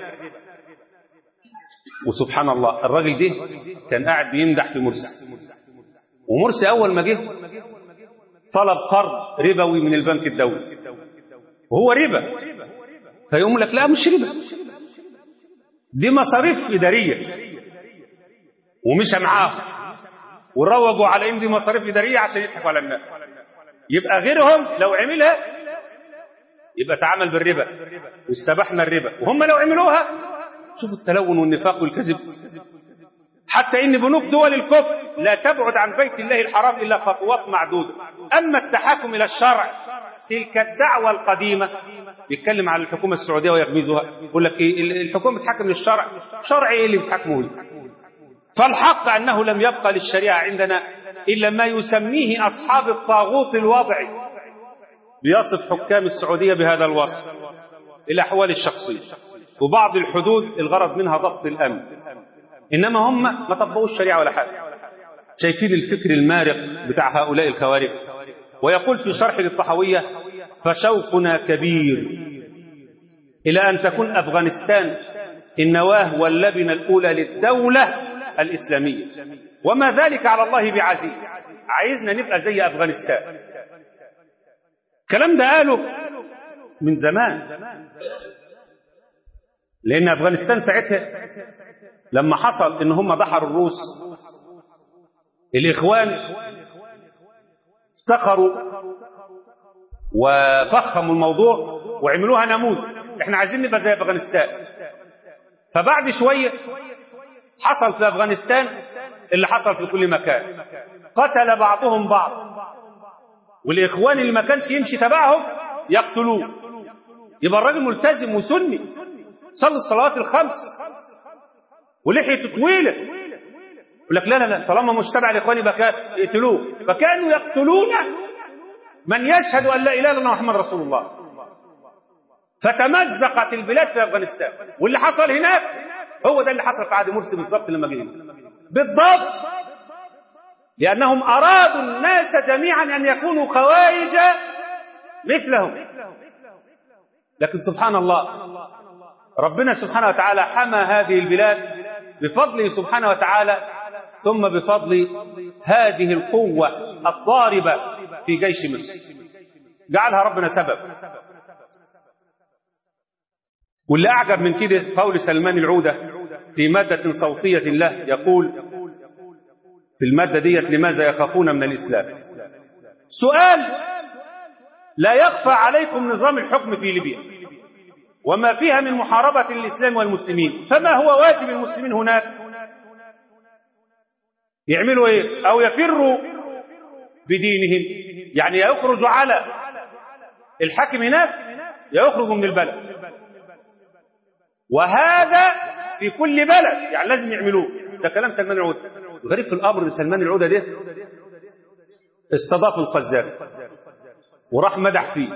S2: وسبحان الله الراجل ده كان قاعد بيمدح في مرسي ومرسي أول ما جه طلب قرض ربوي من البنك الدولي وهو ربا فيقوم لك لا مش ربا دي مصاريف إدارية ومشى معاهم وروجوا على ان دي مصاريف إدارية عشان يضحكوا على الناس يبقى غيرهم لو عملها يبقى تعامل بالربا واستبحنا الربا وهم لو عملوها شوفوا التلون والنفاق والكذب حتى ان بنوك دول الكفر لا تبعد عن بيت الله الحرام الا خطوات معدوده اما التحاكم الى الشرع تلك الدعوة القديمة بيتكلم على الحكومة السعودية ويغمزها يقول لك إيه الحكومة بتحكم للشرع شرع إيه اللي بتحكمه فالحق أنه لم يبقى للشريعة عندنا إلا ما يسميه أصحاب الطاغوت الوضعي بيصف حكام السعودية بهذا الوصف الأحوال الشخصية وبعض الحدود الغرض منها ضبط الأمن إنما هم ما طبقوا الشريعة ولا حاجة شايفين الفكر المارق بتاع هؤلاء الخوارج ويقول في شرح للطحوية فشوقنا كبير إلى أن تكون أفغانستان النواة واللبنة الأولى للدولة الإسلامية وما ذلك على الله بعزيز عايزنا نبقى زي أفغانستان الكلام ده قاله من زمان لأن أفغانستان ساعتها لما حصل إن هم دحروا الروس الإخوان افتخروا وفخموا الموضوع وعملوها نموذج احنا عايزين نبقى زي أفغانستان فبعد شوية حصل في أفغانستان اللي حصل في كل مكان قتل بعضهم بعض والإخوان اللي ما كانش يمشي تبعهم يقتلوه يبقى الراجل ملتزم وسني صلي الصلوات الخمس ولحيته طويلة يقول لك لا لا لا طالما مش تبع الإخوان يبقى يقتلوه فكانوا يقتلون من يشهد أن لا إله إلا الله محمد رسول الله فتمزقت البلاد في أفغانستان واللي حصل هناك هو ده اللي حصل في عهد مرسي بالضبط لما جه بالضبط لأنهم أرادوا الناس جميعا أن يكونوا خوارج مثلهم لكن سبحان الله ربنا سبحانه وتعالى حمى هذه البلاد بفضله سبحانه وتعالى ثم بفضل هذه القوة الضاربة في جيش مصر جعلها ربنا سبب واللي أعجب من كده قول سلمان العودة في مادة صوتية له يقول في المادة ديت لماذا يخافون من الإسلام سؤال لا يخفى عليكم نظام الحكم في ليبيا وما فيها من محاربة للإسلام والمسلمين فما هو واجب المسلمين هناك يعملوا ايه او يفروا بدينهم يعني يخرجوا على الحاكم هناك يخرجوا من البلد وهذا في كل بلد يعني لازم يعملوه ده كلام سلمان العودة الغريب في الامر ان سلمان العودة ده استضاف القذافي وراح مدح فيه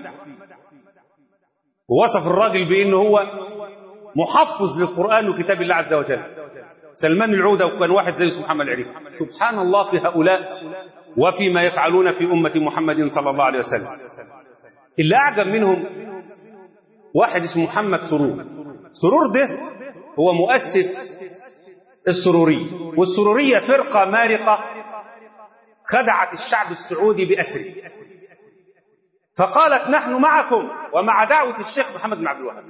S2: ووصف الراجل بانه هو محفظ للقران وكتاب الله عز وجل سلمان العودة وكان واحد زي محمد العريف سبحان الله في هؤلاء وفيما يفعلون في أمة محمد صلى الله عليه وسلم اللي أعجب منهم واحد اسمه محمد سرور سرور ده هو مؤسس السرورية والسرورية فرقة مارقة خدعت الشعب السعودي بأسره فقالت نحن معكم ومع دعوة الشيخ محمد بن عبد الوهاب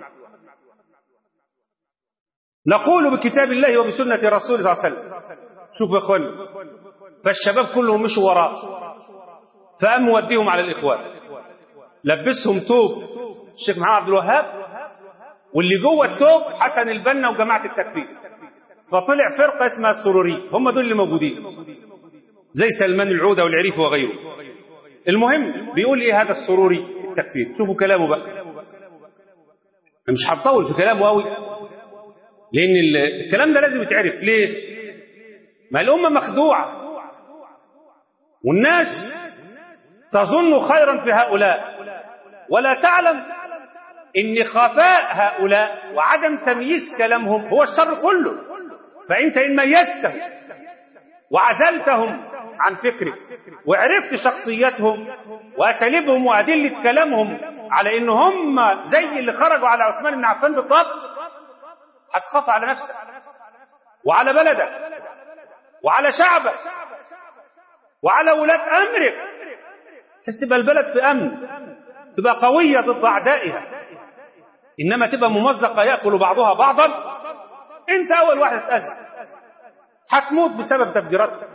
S2: نقول بكتاب الله وبسنة رسوله صلى الله عليه وسلم شوفوا يا اخوان فالشباب كلهم مشوا وراه فقام موديهم على الاخوان لبسهم توب الشيخ محمد عبد الوهاب واللي جوه التوب حسن البنا وجماعه التكفير فطلع فرقه اسمها السروري هم دول اللي موجودين زي سلمان العوده والعريف وغيره المهم بيقول ايه هذا السروري التكفير شوفوا كلامه بقى مش هطول في كلامه قوي لأن الكلام ده لازم يتعرف ليه؟ ما الأمة مخدوعة والناس تظن خيرا في هؤلاء ولا تعلم ان خفاء هؤلاء وعدم تمييز كلامهم هو الشر كله فانت ان ميزتهم وعزلتهم عن فكرك وعرفت شخصيتهم واساليبهم وادله كلامهم على ان هم زي اللي خرجوا على عثمان بن عفان بالضبط هتخاف على نفسك وعلى بلدك وعلى شعبك وعلى ولاة أمرك تحس تبقى البلد في أمن تبقى قوية ضد أعدائها إنما تبقى ممزقة يأكل بعضها بعضا أنت أول واحد تتأذى هتموت بسبب تفجيرات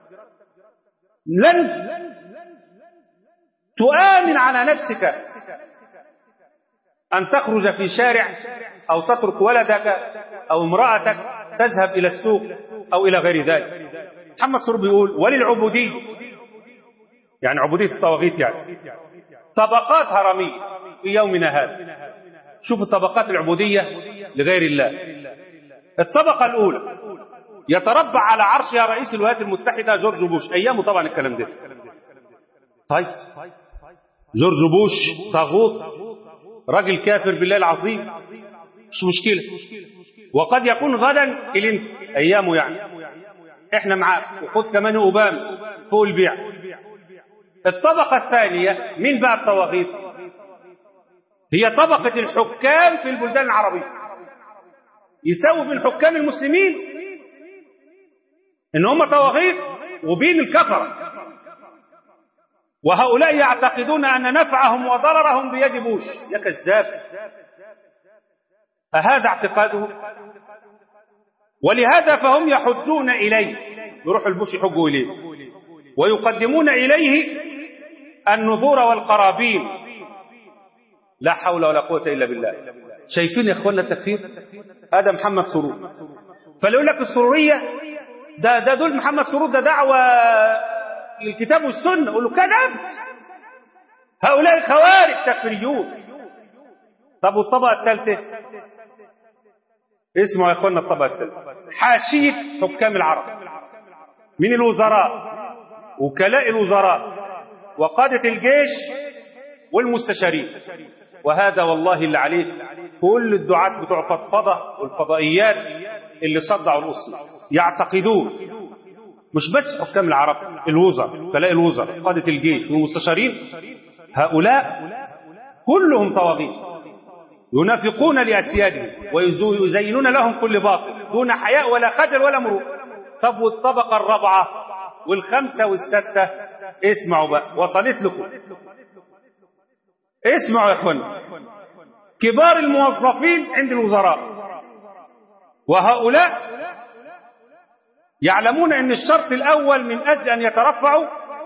S2: لن تؤمن على نفسك أن تخرج في شارع أو تترك ولدك أو امرأتك تذهب إلى السوق أو إلى غير ذلك محمد سرور بيقول وللعبودية يعني عبودية الطواغيت يعني طبقات هرمية في يومنا هذا شوف الطبقات العبودية لغير الله الطبقة الأولى يتربع على عرشها رئيس الولايات المتحدة جورج بوش أيامه طبعا الكلام ده طيب جورج بوش طاغوت راجل كافر بالله العظيم مش مشكلة وقد يكون غدا كلينتون أيامه يعني احنا معاه وخد كمان أوباما فوق البيع الطبقة الثانية مين بقى الطواغيت هي طبقة الحكام في البلدان العربية يساوي بين حكام المسلمين ان هم طواغيت وبين الكفرة وهؤلاء يعتقدون ان نفعهم وضررهم بيد بوش يا كذاب أهذا اعتقاده ولهذا فهم يحجون إليه يروح البوش يحجوا إليه ويقدمون إليه النذور والقرابين لا حول ولا قوة إلا بالله شايفين يا إخوانا التكفير هذا محمد سرور فليقول لك السرورية ده, ده دول محمد سرور ده دعوة للكتاب والسنة قول له كذب هؤلاء خوارج تكفيريون طب والطبقة الثالثة اسمعوا يا اخوانا الطبقة الثالثة حاشية حكام العرب من الوزراء وكلاء الوزراء وقادة الجيش والمستشارين وهذا والله اللي عليه كل الدعاة بتوع فضفضة والفضائيات اللي صدعوا الأصل يعتقدون مش بس حكام العرب الوزراء كلاء الوزراء قادة الجيش والمستشارين هؤلاء كلهم طواغيت ينافقون لأسيادهم ويزينون لهم كل باطل دون حياء ولا خجل ولا مروء طب والطبقة الرابعة والخمسة والستة اسمعوا بقى وصلت لكم اسمعوا يا اخوانا كبار الموظفين عند الوزراء وهؤلاء يعلمون ان الشرط الاول من اجل ان يترفعوا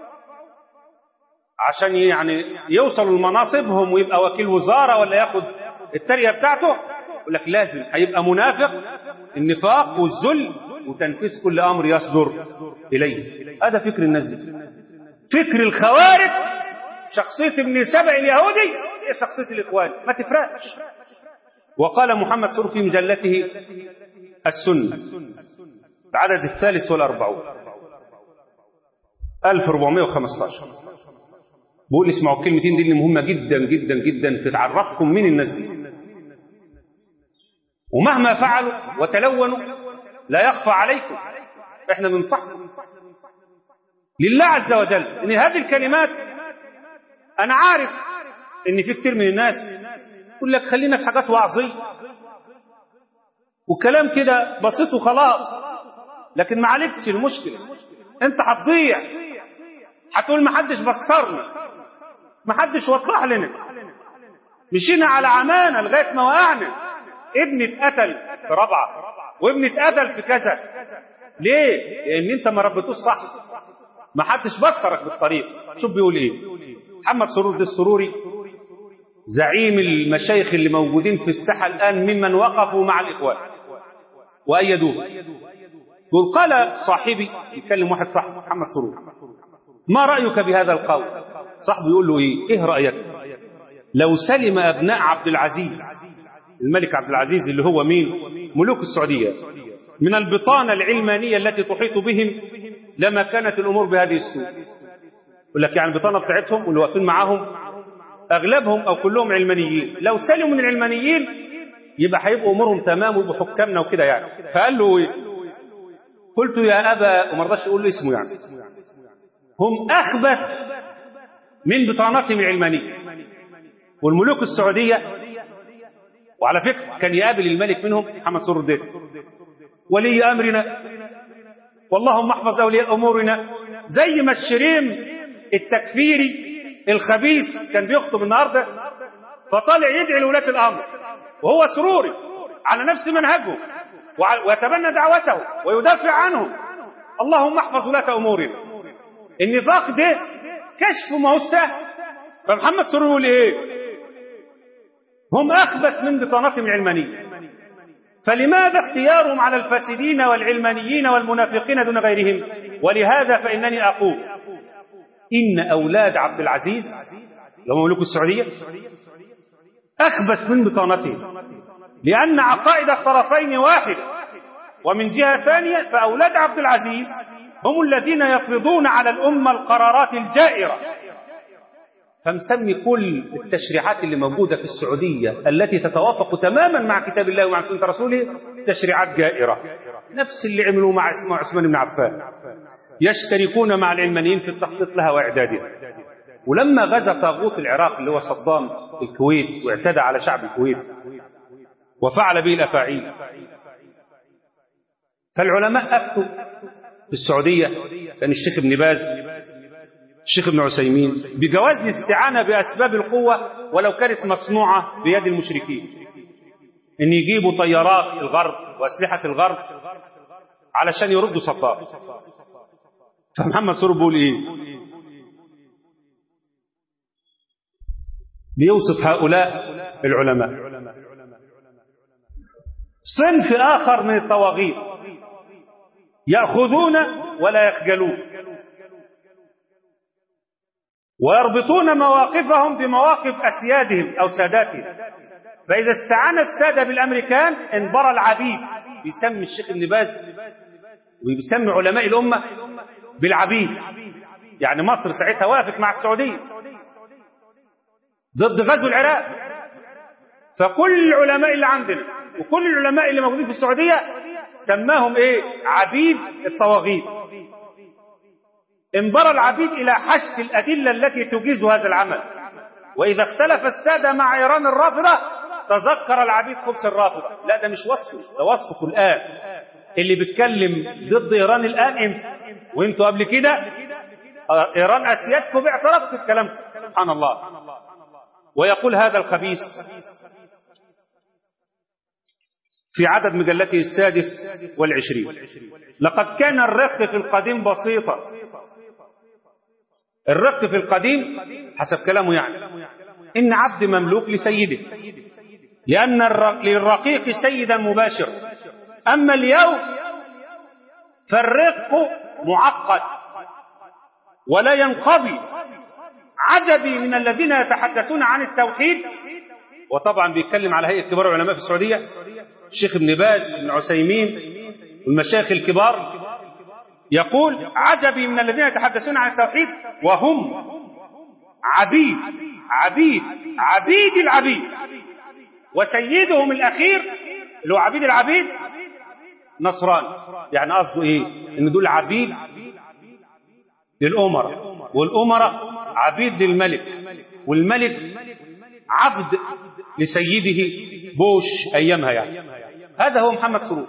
S2: عشان يعني يوصلوا لمناصبهم ويبقى وكيل وزاره ولا ياخد الترقيه بتاعته يقول لك لازم هيبقى منافق النفاق والذل وتنفيذ كل امر يصدر اليه هذا فكر الناس دي فكر الخوارج شخصيه ابن سبع اليهودي هي شخصيه الاخوان ما تفرقش وقال محمد سور في مجلته السنه العدد الثالث والأربعون 1415 بقول اسمعوا الكلمتين دي اللي مهمة جدا جدا جدا تعرفكم مين الناس دي ومهما فعلوا وتلونوا لا يخفى عليكم احنا بنصحكم لله عز وجل ان هذه الكلمات انا عارف ان في كتير من الناس يقول لك خلينا في حاجات وعظيه وكلام كده بسيط وخلاص لكن ما عليكش المشكله انت هتضيع هتقول ما حدش بصرنا ما حدش وضح لنا مشينا على عمانه لغايه ما وقعنا ابن اتقتل في رابعه وابن اتقتل في كذا ليه لان انت ما ربيتوش صح ما حدش بصرك بالطريق شوف بيقول ايه محمد سرور ده السروري زعيم المشايخ اللي موجودين في الساحه الان ممن وقفوا مع الاخوان وايدوه يقول قال صاحبي يتكلم واحد صاحبي محمد سرور ما رأيك بهذا القول صاحبه يقول له ايه ايه رأيك لو سلم ابناء عبد العزيز الملك عبد العزيز اللي هو مين ملوك السعودية من البطانة العلمانية التي تحيط بهم لما كانت الأمور بهذه السوء يقول لك يعني البطانة بتاعتهم واللي واقفين معاهم أغلبهم أو كلهم علمانيين لو سلموا من العلمانيين يبقى هيبقوا أمورهم تمام ويبقوا حكامنا وكده يعني فقال له إيه قلت يا أبا وما رضاش يقول له اسمه يعني هم أخبث من بطانتهم العلمانية والملوك السعودية وعلى فكرة كان يقابل الملك منهم محمد سرور الدين ولي أمرنا واللهم احفظ أولياء أمورنا زي ما الشريم التكفيري الخبيث كان بيخطب النهارده فطالع يدعي لولاة الأمر وهو سروري على نفس منهجه ويتبنى دعوته ويدافع عنهم اللهم احفظ ولاة أمورنا النفاق ده كشف ما هو سهل فمحمد سرور يقول ايه هم أخبث من بطانتهم العلمانية فلماذا اختيارهم على الفاسدين والعلمانيين والمنافقين دون غيرهم ولهذا فإنني أقول إن أولاد عبد العزيز لو مملوك السعودية أخبث من بطانتهم لأن عقائد الطرفين واحد ومن جهة ثانية فأولاد عبد العزيز هم الذين يفرضون على الأمة القرارات الجائرة فمسمي كل التشريعات اللي موجودة في السعودية التي تتوافق تماما مع كتاب الله ومع سنة رسوله تشريعات جائرة نفس اللي عملوه مع مع عثمان بن عفان يشتركون مع العلمانيين في التخطيط لها وإعدادها ولما غزا طاغوت العراق اللي هو صدام الكويت واعتدى على شعب الكويت وفعل به الأفاعيل فالعلماء أفتوا في السعودية كان الشيخ ابن باز الشيخ ابن عثيمين بجواز الاستعانة بأسباب القوة ولو كانت مصنوعة بيد المشركين إن يجيبوا طيارات الغرب وأسلحة الغرب علشان يردوا صدام فمحمد سرور بيقول إيه بيوصف هؤلاء العلماء صنف آخر من الطواغيت يأخذون ولا يخجلون ويربطون مواقفهم بمواقف أسيادهم أو ساداتهم فإذا استعان السادة بالأمريكان انبرى العبيد بيسمي الشيخ ابن باز وبيسمي علماء الأمة بالعبيد يعني مصر ساعتها وقفت مع السعودية ضد غزو العراق فكل العلماء اللي عندنا وكل العلماء اللي موجودين في السعودية سماهم ايه عبيد الطواغيت انبرى العبيد إلى حشد الأدلة التي تجيز هذا العمل وإذا اختلف السادة مع إيران الرافضة تذكر العبيد خبث الرافضة لا ده مش وصفه ده وصفكم الآن اللي بيتكلم ضد إيران الآن انت وانتوا قبل كده إيران أسيادكم باعترافكم الكلام سبحان الله ويقول هذا الخبيث في عدد مجلته السادس والعشرين لقد كان الرق في القديم بسيطا الرق في القديم حسب كلامه يعني إن عبد مملوك لسيده لأن للرقيق سيدا مباشر أما اليوم فالرق معقد ولا ينقضي عجبي من الذين يتحدثون عن التوحيد وطبعا بيتكلم على هيئة كبار العلماء في السعودية الشيخ ابن باز بن عثيمين والمشايخ الكبار يقول عجبي من الذين يتحدثون عن التوحيد وهم عبيد عبيد عبيد العبيد وسيدهم الأخير اللي هو عبيد العبيد نصران يعني قصده ايه ان دول عبيد للأمراء والأمراء عبيد للملك والملك عبد لسيده بوش أيامها يعني هذا هو محمد سرور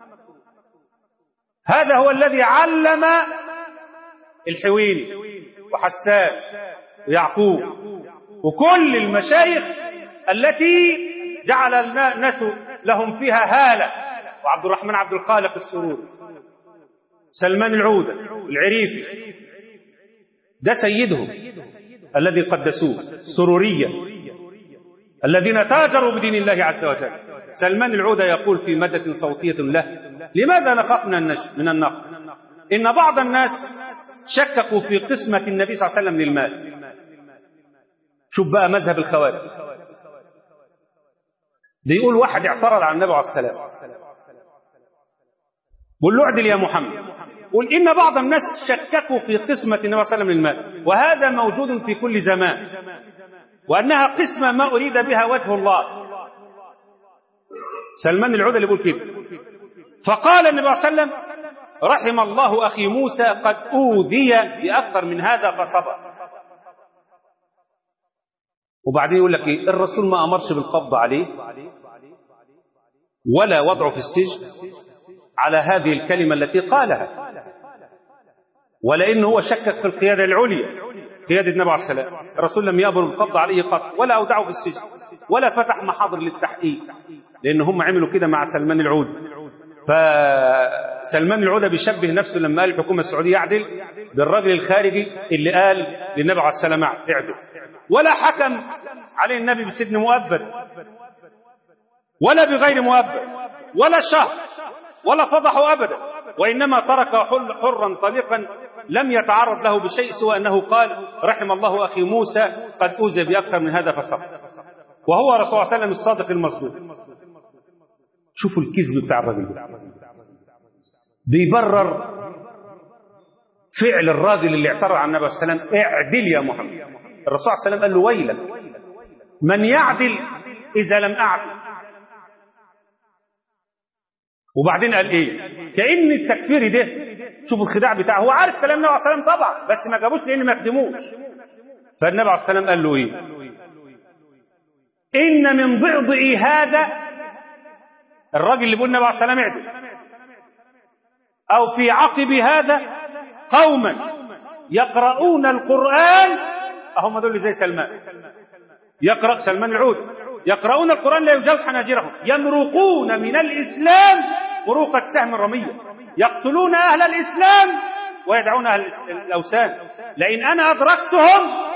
S2: هذا هو الذي علم الحويني وحسان ويعقوب وكل المشايخ التي جعل الناس لهم فيها هالة وعبد الرحمن عبد الخالق السرور سلمان العودة العريفي ده سيدهم الذي قدسوه سرورية الذين تاجروا بدين الله عز وجل سلمان العودة يقول في مادة صوتية له لماذا نخافنا من النقد إن بعض الناس شككوا في قسمة النبي صلى الله عليه وسلم للمال شوف بقى مذهب الخوارج بيقول واحد اعترض على النبي عليه السلام قل له اعدل يا محمد قل إن بعض الناس شككوا في قسمة النبي صلى الله عليه وسلم للمال وهذا موجود في كل زمان وأنها قسمة ما أريد بها وجه الله سلمان العودة اللي يقول كده فقال النبي صلى الله عليه وسلم رحم الله أخي موسى قد أوذي بأكثر من هذا فصبر وبعدين يقول لك إيه الرسول ما أمرش بالقبض عليه ولا وضعه في السجن على هذه الكلمة التي قالها ولأنه هو شكك في القيادة العليا قيادة النبي عليه السلام الرسول لم يأمر بالقبض عليه قط ولا أودعه في السجن ولا فتح محاضر للتحقيق لأن هم عملوا كده مع سلمان العود فسلمان العودة بيشبه نفسه لما قال الحكومة السعودية يعدل بالرجل الخارجي اللي قال للنبي عليه السلام اعدل ولا حكم عليه النبي بسجن مؤبد ولا بغير مؤبد ولا شهر ولا فضحه أبدا وإنما ترك حرا طليقا لم يتعرض له بشيء سوى أنه قال رحم الله أخي موسى قد أوذي بأكثر من هذا فصبر وهو رسول الله صلى الله عليه وسلم الصادق المصدوق شوفوا الكذب بتاع الراجل ده بيبرر فعل الراجل اللي اعترض على النبي صلى الله عليه وسلم اعدل يا محمد الرسول صلى الله عليه وسلم قال له ويلك من يعدل إذا لم أعدل وبعدين قال ايه كأن التكفيري ده شوفوا الخداع بتاعه هو عارف كلام النبي عليه الصلاه والسلام طبعا بس ما جابوش لان ما يخدموش فالنبي عليه الصلاه والسلام قال له ايه ان من ضعضئي هذا الراجل اللي بيقول النبي عليه الصلاه والسلام اعدل او في عقب هذا قوما يقرؤون القران هم دول زي سلمان يقرا سلمان العود يقرؤون القرآن لا يجاوز حناجرهم يمرقون من الإسلام مروق السهم الرمية يقتلون أهل الإسلام ويدعون أهل الأوثان لئن أنا أدركتهم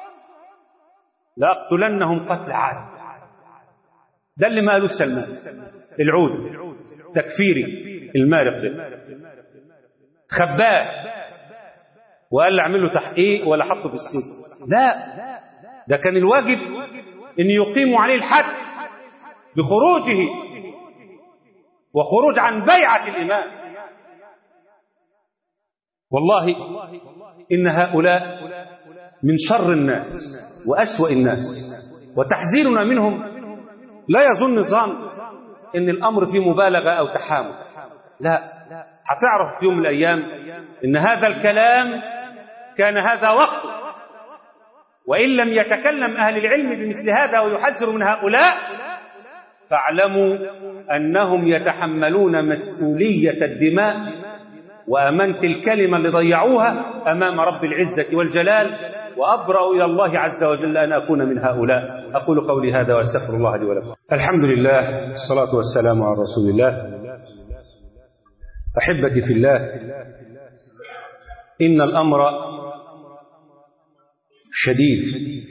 S2: لأقتلنهم قتل عاد ده اللي ما قالوه سلمان العود تكفيري المارق ده خباه وقال له اعمل له تحقيق ولا حطه في السجن لا ده كان الواجب ان يقيموا عليه الحد بخروجه وخروج عن بيعة الإمام والله إن هؤلاء من شر الناس وأسوأ الناس وتحذيرنا منهم لا يظن ظن إن الأمر فيه مبالغة أو تحامل لا هتعرف في يوم من الأيام إن هذا الكلام كان هذا وقته وإن لم يتكلم أهل العلم بمثل هذا ويحذر من هؤلاء فاعلموا أنهم يتحملون مسؤولية الدماء وأمانة الكلمة اللي ضيعوها أمام رب العزة والجلال وأبرأ إلى الله عز وجل أن أكون من هؤلاء أقول قولي هذا وأستغفر الله لي ولكم الحمد لله الصلاة والسلام على رسول الله أحبتي في الله إن الأمر شديد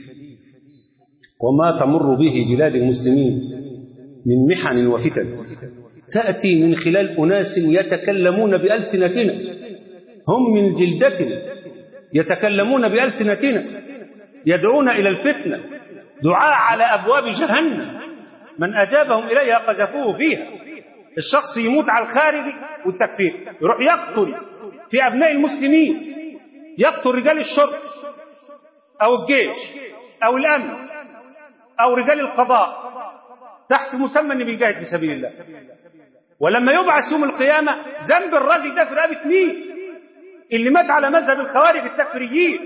S2: وما تمر به بلاد المسلمين من محن وفتن تأتي من خلال أناس يتكلمون بألسنتنا هم من جلدتنا يتكلمون بألسنتنا يدعون إلى الفتنة دعاء على أبواب جهنم من أجابهم إليها قذفوه فيها الشخص يموت على الخارج والتكفير يروح يقتل في أبناء المسلمين يقتل رجال الشرطة أو الجيش أو الأمن أو رجال القضاء تحت مسمى أنه بيجاهد في سبيل الله ولما يبعث يوم القيامة ذنب الراجل ده في رقبة مين؟ اللي مات على مذهب الخوارج التكفيريين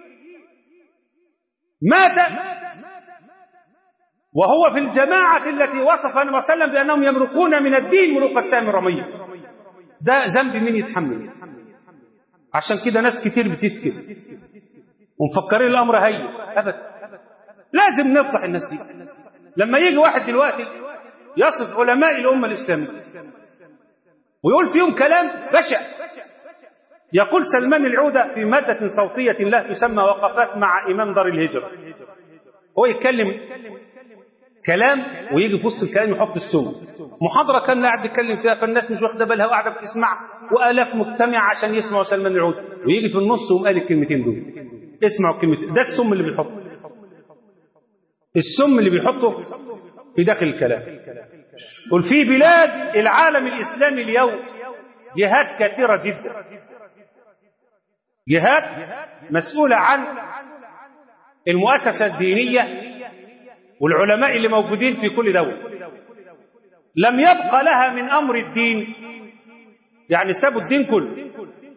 S2: مات وهو في الجماعة التي وصف النبي صلى الله عليه وسلم بأنهم يمرقون من الدين مروق السام الرمية ده ذنب مين يتحمل عشان كده ناس كتير بتسكت ومفكرين الامر هين ابدا لازم نفضح الناس دي لما يجي واحد دلوقتي يصف علماء الامه الاسلاميه ويقول فيهم كلام بشع يقول سلمان العودة في مادة صوتية له تسمى وقفات مع إمام دار الهجرة هو يتكلم كلام ويجي في وسط الكلام يحط السم محاضرة كان قاعد يتكلم فيها فالناس مش واخدة بالها وقاعدة بتسمع وآلاف مجتمع عشان يسمعوا سلمان العودة ويجي في النص وقال قال الكلمتين دول اسمعوا الكلمتين ده السم اللي بيحطه السم اللي بيحطه في داخل الكلام قل في بلاد العالم الإسلامي اليوم جهات كثيرة جدا جهات مسؤولة عن المؤسسة الدينية والعلماء اللي موجودين في كل دولة لم يبقى لها من أمر الدين يعني سابوا الدين كله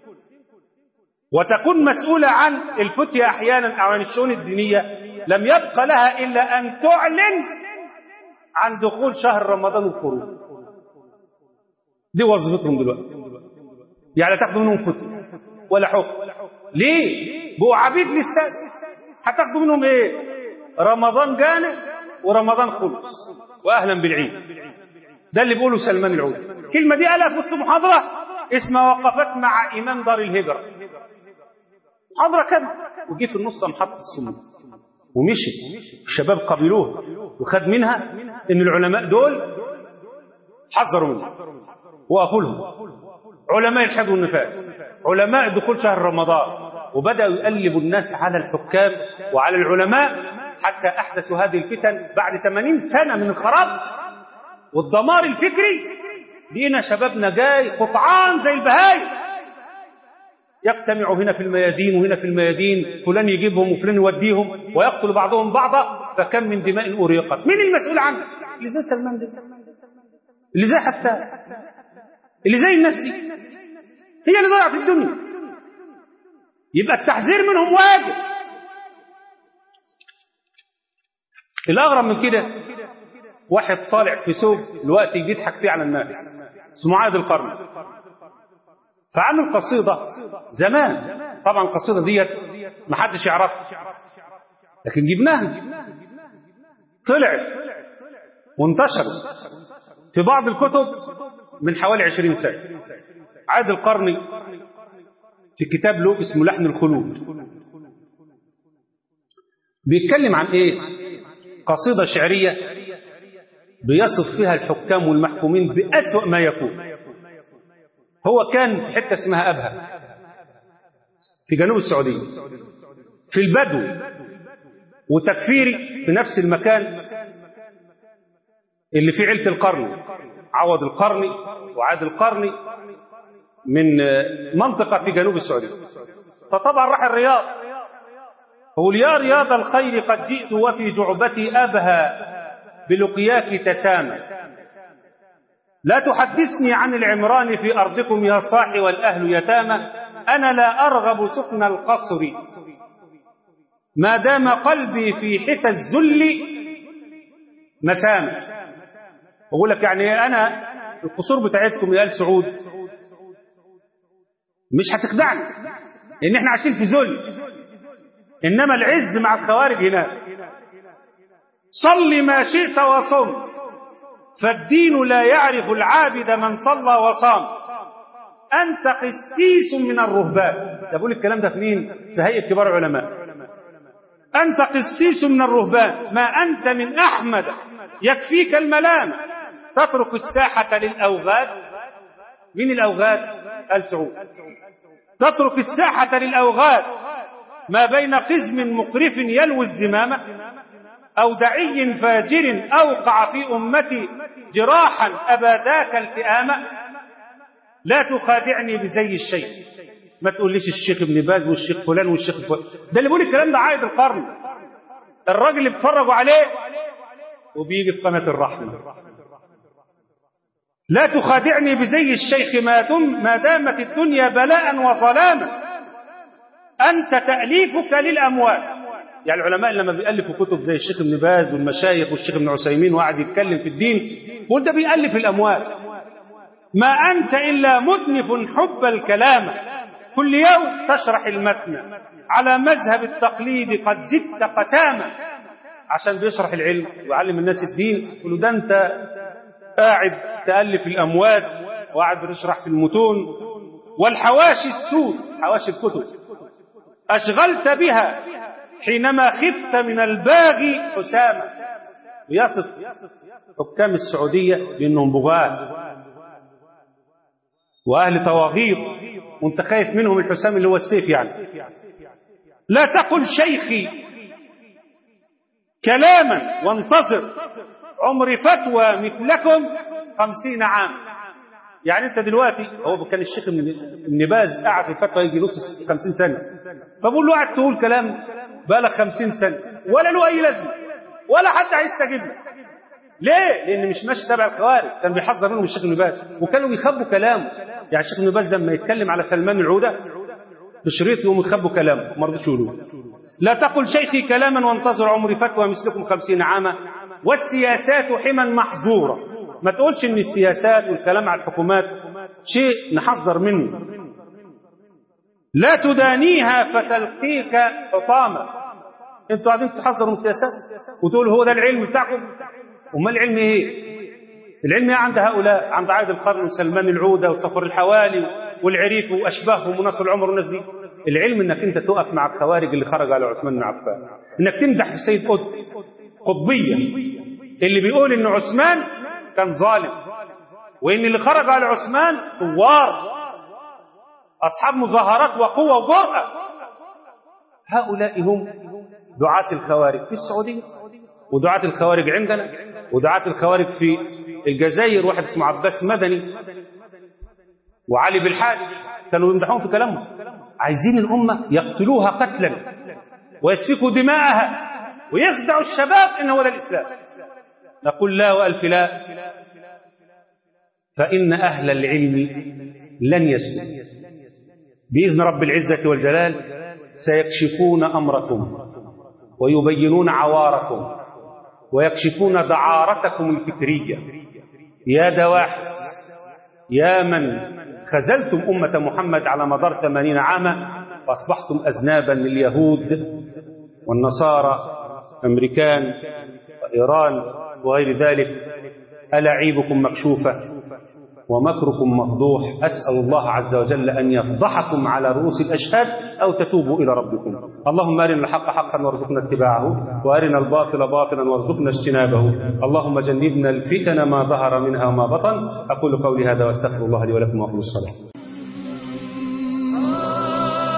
S2: وتكون مسؤولة عن الفتية أحيانا أو عن الشؤون الدينية لم يبقى لها إلا أن تعلن عن دخول شهر رمضان والخروج دي وظيفتهم دلوقتي يعني تاخدوا منهم فتوى ولا حكم ليه بقوا عبيد للسادة هتاخدوا منهم ايه رمضان جانا ورمضان خلص واهلا بالعيد ده اللي بيقوله سلمان العود الكلمه دي قالها في وسط محاضره اسمها وقفات مع امام دار الهجره محاضره كده وجي في النص قام حط السنه ومشي الشباب قبلوها وخد منها ان العلماء دول حذروا منه وقفوا لهم علماء الحيض والنفاس علماء دخول شهر رمضان وبدأوا يقلبوا الناس على الحكام وعلى العلماء حتى أحدثوا هذه الفتن بعد 80 سنة من الخراب والدمار الفكري لقينا شبابنا جاي قطعان زي البهايم يجتمعوا هنا في الميادين وهنا في الميادين فلان يجيبهم وفلان يوديهم ويقتل بعضهم بعضا فكم من دماء أريقت مين المسؤول عنه اللي زي سلمان ده اللي زي حسان اللي زي الناس دي هي اللي ضيعت الدنيا يبقى التحذير منهم واجب الأغرب من كده واحد طالع في سوق الوقت بيضحك فيه على الناس اسمه عاد القرن فعمل قصيدة زمان طبعا القصيدة ديت ما حدش يعرفها لكن جبناها طلعت وانتشرت في بعض الكتب من حوالي عشرين سنة عاد القرني في كتاب له اسمه لحن الخلود بيتكلم عن ايه قصيدة شعرية بيصف فيها الحكام والمحكومين بأسوأ ما يكون هو كان في حتة اسمها أبها في جنوب السعودية في البدو وتكفيري في نفس المكان اللي فيه عيلة القرني عوض القرني وعاد القرني من منطقة في جنوب السعودية فطبعا راح الرياض فقول يا رياض الخير قد جئت وفي جعبتي أبهى بلقياك تسامى لا تحدثني عن العمران في أرضكم يا صاحي والأهل يتامى أنا لا أرغب سكن القصر ما دام قلبي في حثى الذل مسامى أقول لك يعني أنا القصور بتاعتكم يا آل سعود مش هتخدعني لأن احنا عايشين في ذل إنما العز مع الخوارج هناك صل ما شئت وصم فالدين لا يعرف العابد من صلى وصام أنت قسيس من الرهبان ده بقول الكلام ده في مين في هيئة كبار علماء أنت قسيس من الرهبان ما أنت من أحمد يكفيك الملام تترك الساحة للأوغاد من الأوغاد آل سعود تترك الساحة للأوغاد ما بين قزم مقرف يلوي الزمامة أو دعي فاجر أوقع في أمتي جراحا أباداك التئامة لا تخادعني بزي الشيخ ما تقوليش الشيخ ابن باز والشيخ فلان والشيخ فلان ده اللي بيقول الكلام ده عائد القرن الراجل اللي بيتفرجوا عليه وبيجي في قناة الرحمة لا تخادعني بزي الشيخ ما دم ما دامت الدنيا بلاء وظلاما أنت تأليفك للأموال يعني العلماء لما بيألفوا كتب زي الشيخ ابن باز والمشايخ والشيخ ابن عثيمين وقعد يتكلم في الدين يقول ده بيألف الأموال ما أنت إلا مدنف حب الكلام كل يوم تشرح المتن على مذهب التقليد قد زدت قتاما عشان بيشرح العلم ويعلم الناس الدين يقولوا ده أنت قاعد تألف الأموال وقاعد بتشرح في المتون والحواشي السود حواشي الكتب أشغلت بها حينما خفت من الباغي حساما ويصف حكام السعودية بأنهم بغاة وأهل طواغيط وانت خايف منهم الحسام اللي هو السيف يعني لا تقل شيخي كلاما وانتصر عمر فتوى مثلكم خمسين عام يعني انت دلوقتي هو كان الشيخ ابن باز قاعد في الفتوى يجي نص خمسين سنة فبقول له قاعد تقول كلام بقالك خمسين سنة ولا له أي لازمة ولا حد هيستجيب لك ليه؟ لأن مش ماشي تبع الخوارج كان بيحذر منهم الشيخ ابن باز وكانوا بيخبوا كلامه يعني الشيخ ابن باز لما يتكلم على سلمان العودة في شريط يقوم يخبوا كلامه ما رضوش يقولوه لا تقل شيخي كلاما وانتظر عمري فتوى مثلكم خمسين عاما والسياسات حما محظورة ما تقولش ان السياسات والكلام على الحكومات شيء نحذر منه لا تدانيها فتلقيك حطاما انتوا قاعدين تحذروا من السياسات وتقولوا هو ده العلم بتاعكم امال العلم ايه العلم ايه عند هؤلاء عند عائد القرن وسلمان العودة وصفر الحوالي والعريف واشباههم ونصر العمر والناس دي العلم انك انت تقف مع الخوارج اللي خرج على عثمان بن عفان انك تمدح في السيد قطب قطبية اللي بيقول ان عثمان كان ظالم وان اللي خرج على عثمان ثوار أصحاب مظاهرات وقوة وجرأة هؤلاء هم دعاة الخوارج في السعودية ودعاة الخوارج عندنا ودعاة الخوارج في الجزائر واحد اسمه عباس مدني وعلي بالحاج كانوا يمدحون في كلامهم عايزين الأمة يقتلوها قتلا ويسفكوا دماءها ويخدعوا الشباب إن هو ده الإسلام نقول لا وألف لا فإن أهل العلم لن يسكتوا بإذن رب العزة والجلال سيكشفون أمركم ويبينون عواركم ويكشفون دعارتكم الفكرية يا دواحس يا من خزلتم أمة محمد على مدار ثمانين عاما وأصبحتم أذنابا لليهود والنصارى الأمريكان وإيران وغير ذلك ألاعيبكم مكشوفة ومكركم مفضوح أسأل الله عز وجل أن يفضحكم على رؤوس الأشهاد أو تتوبوا إلى ربكم اللهم أرنا الحق حقا وارزقنا اتباعه وأرنا الباطل باطلا وارزقنا اجتنابه اللهم جنبنا الفتن ما ظهر منها وما بطن أقول قولي هذا واستغفر الله لي ولكم وأقول الصلاة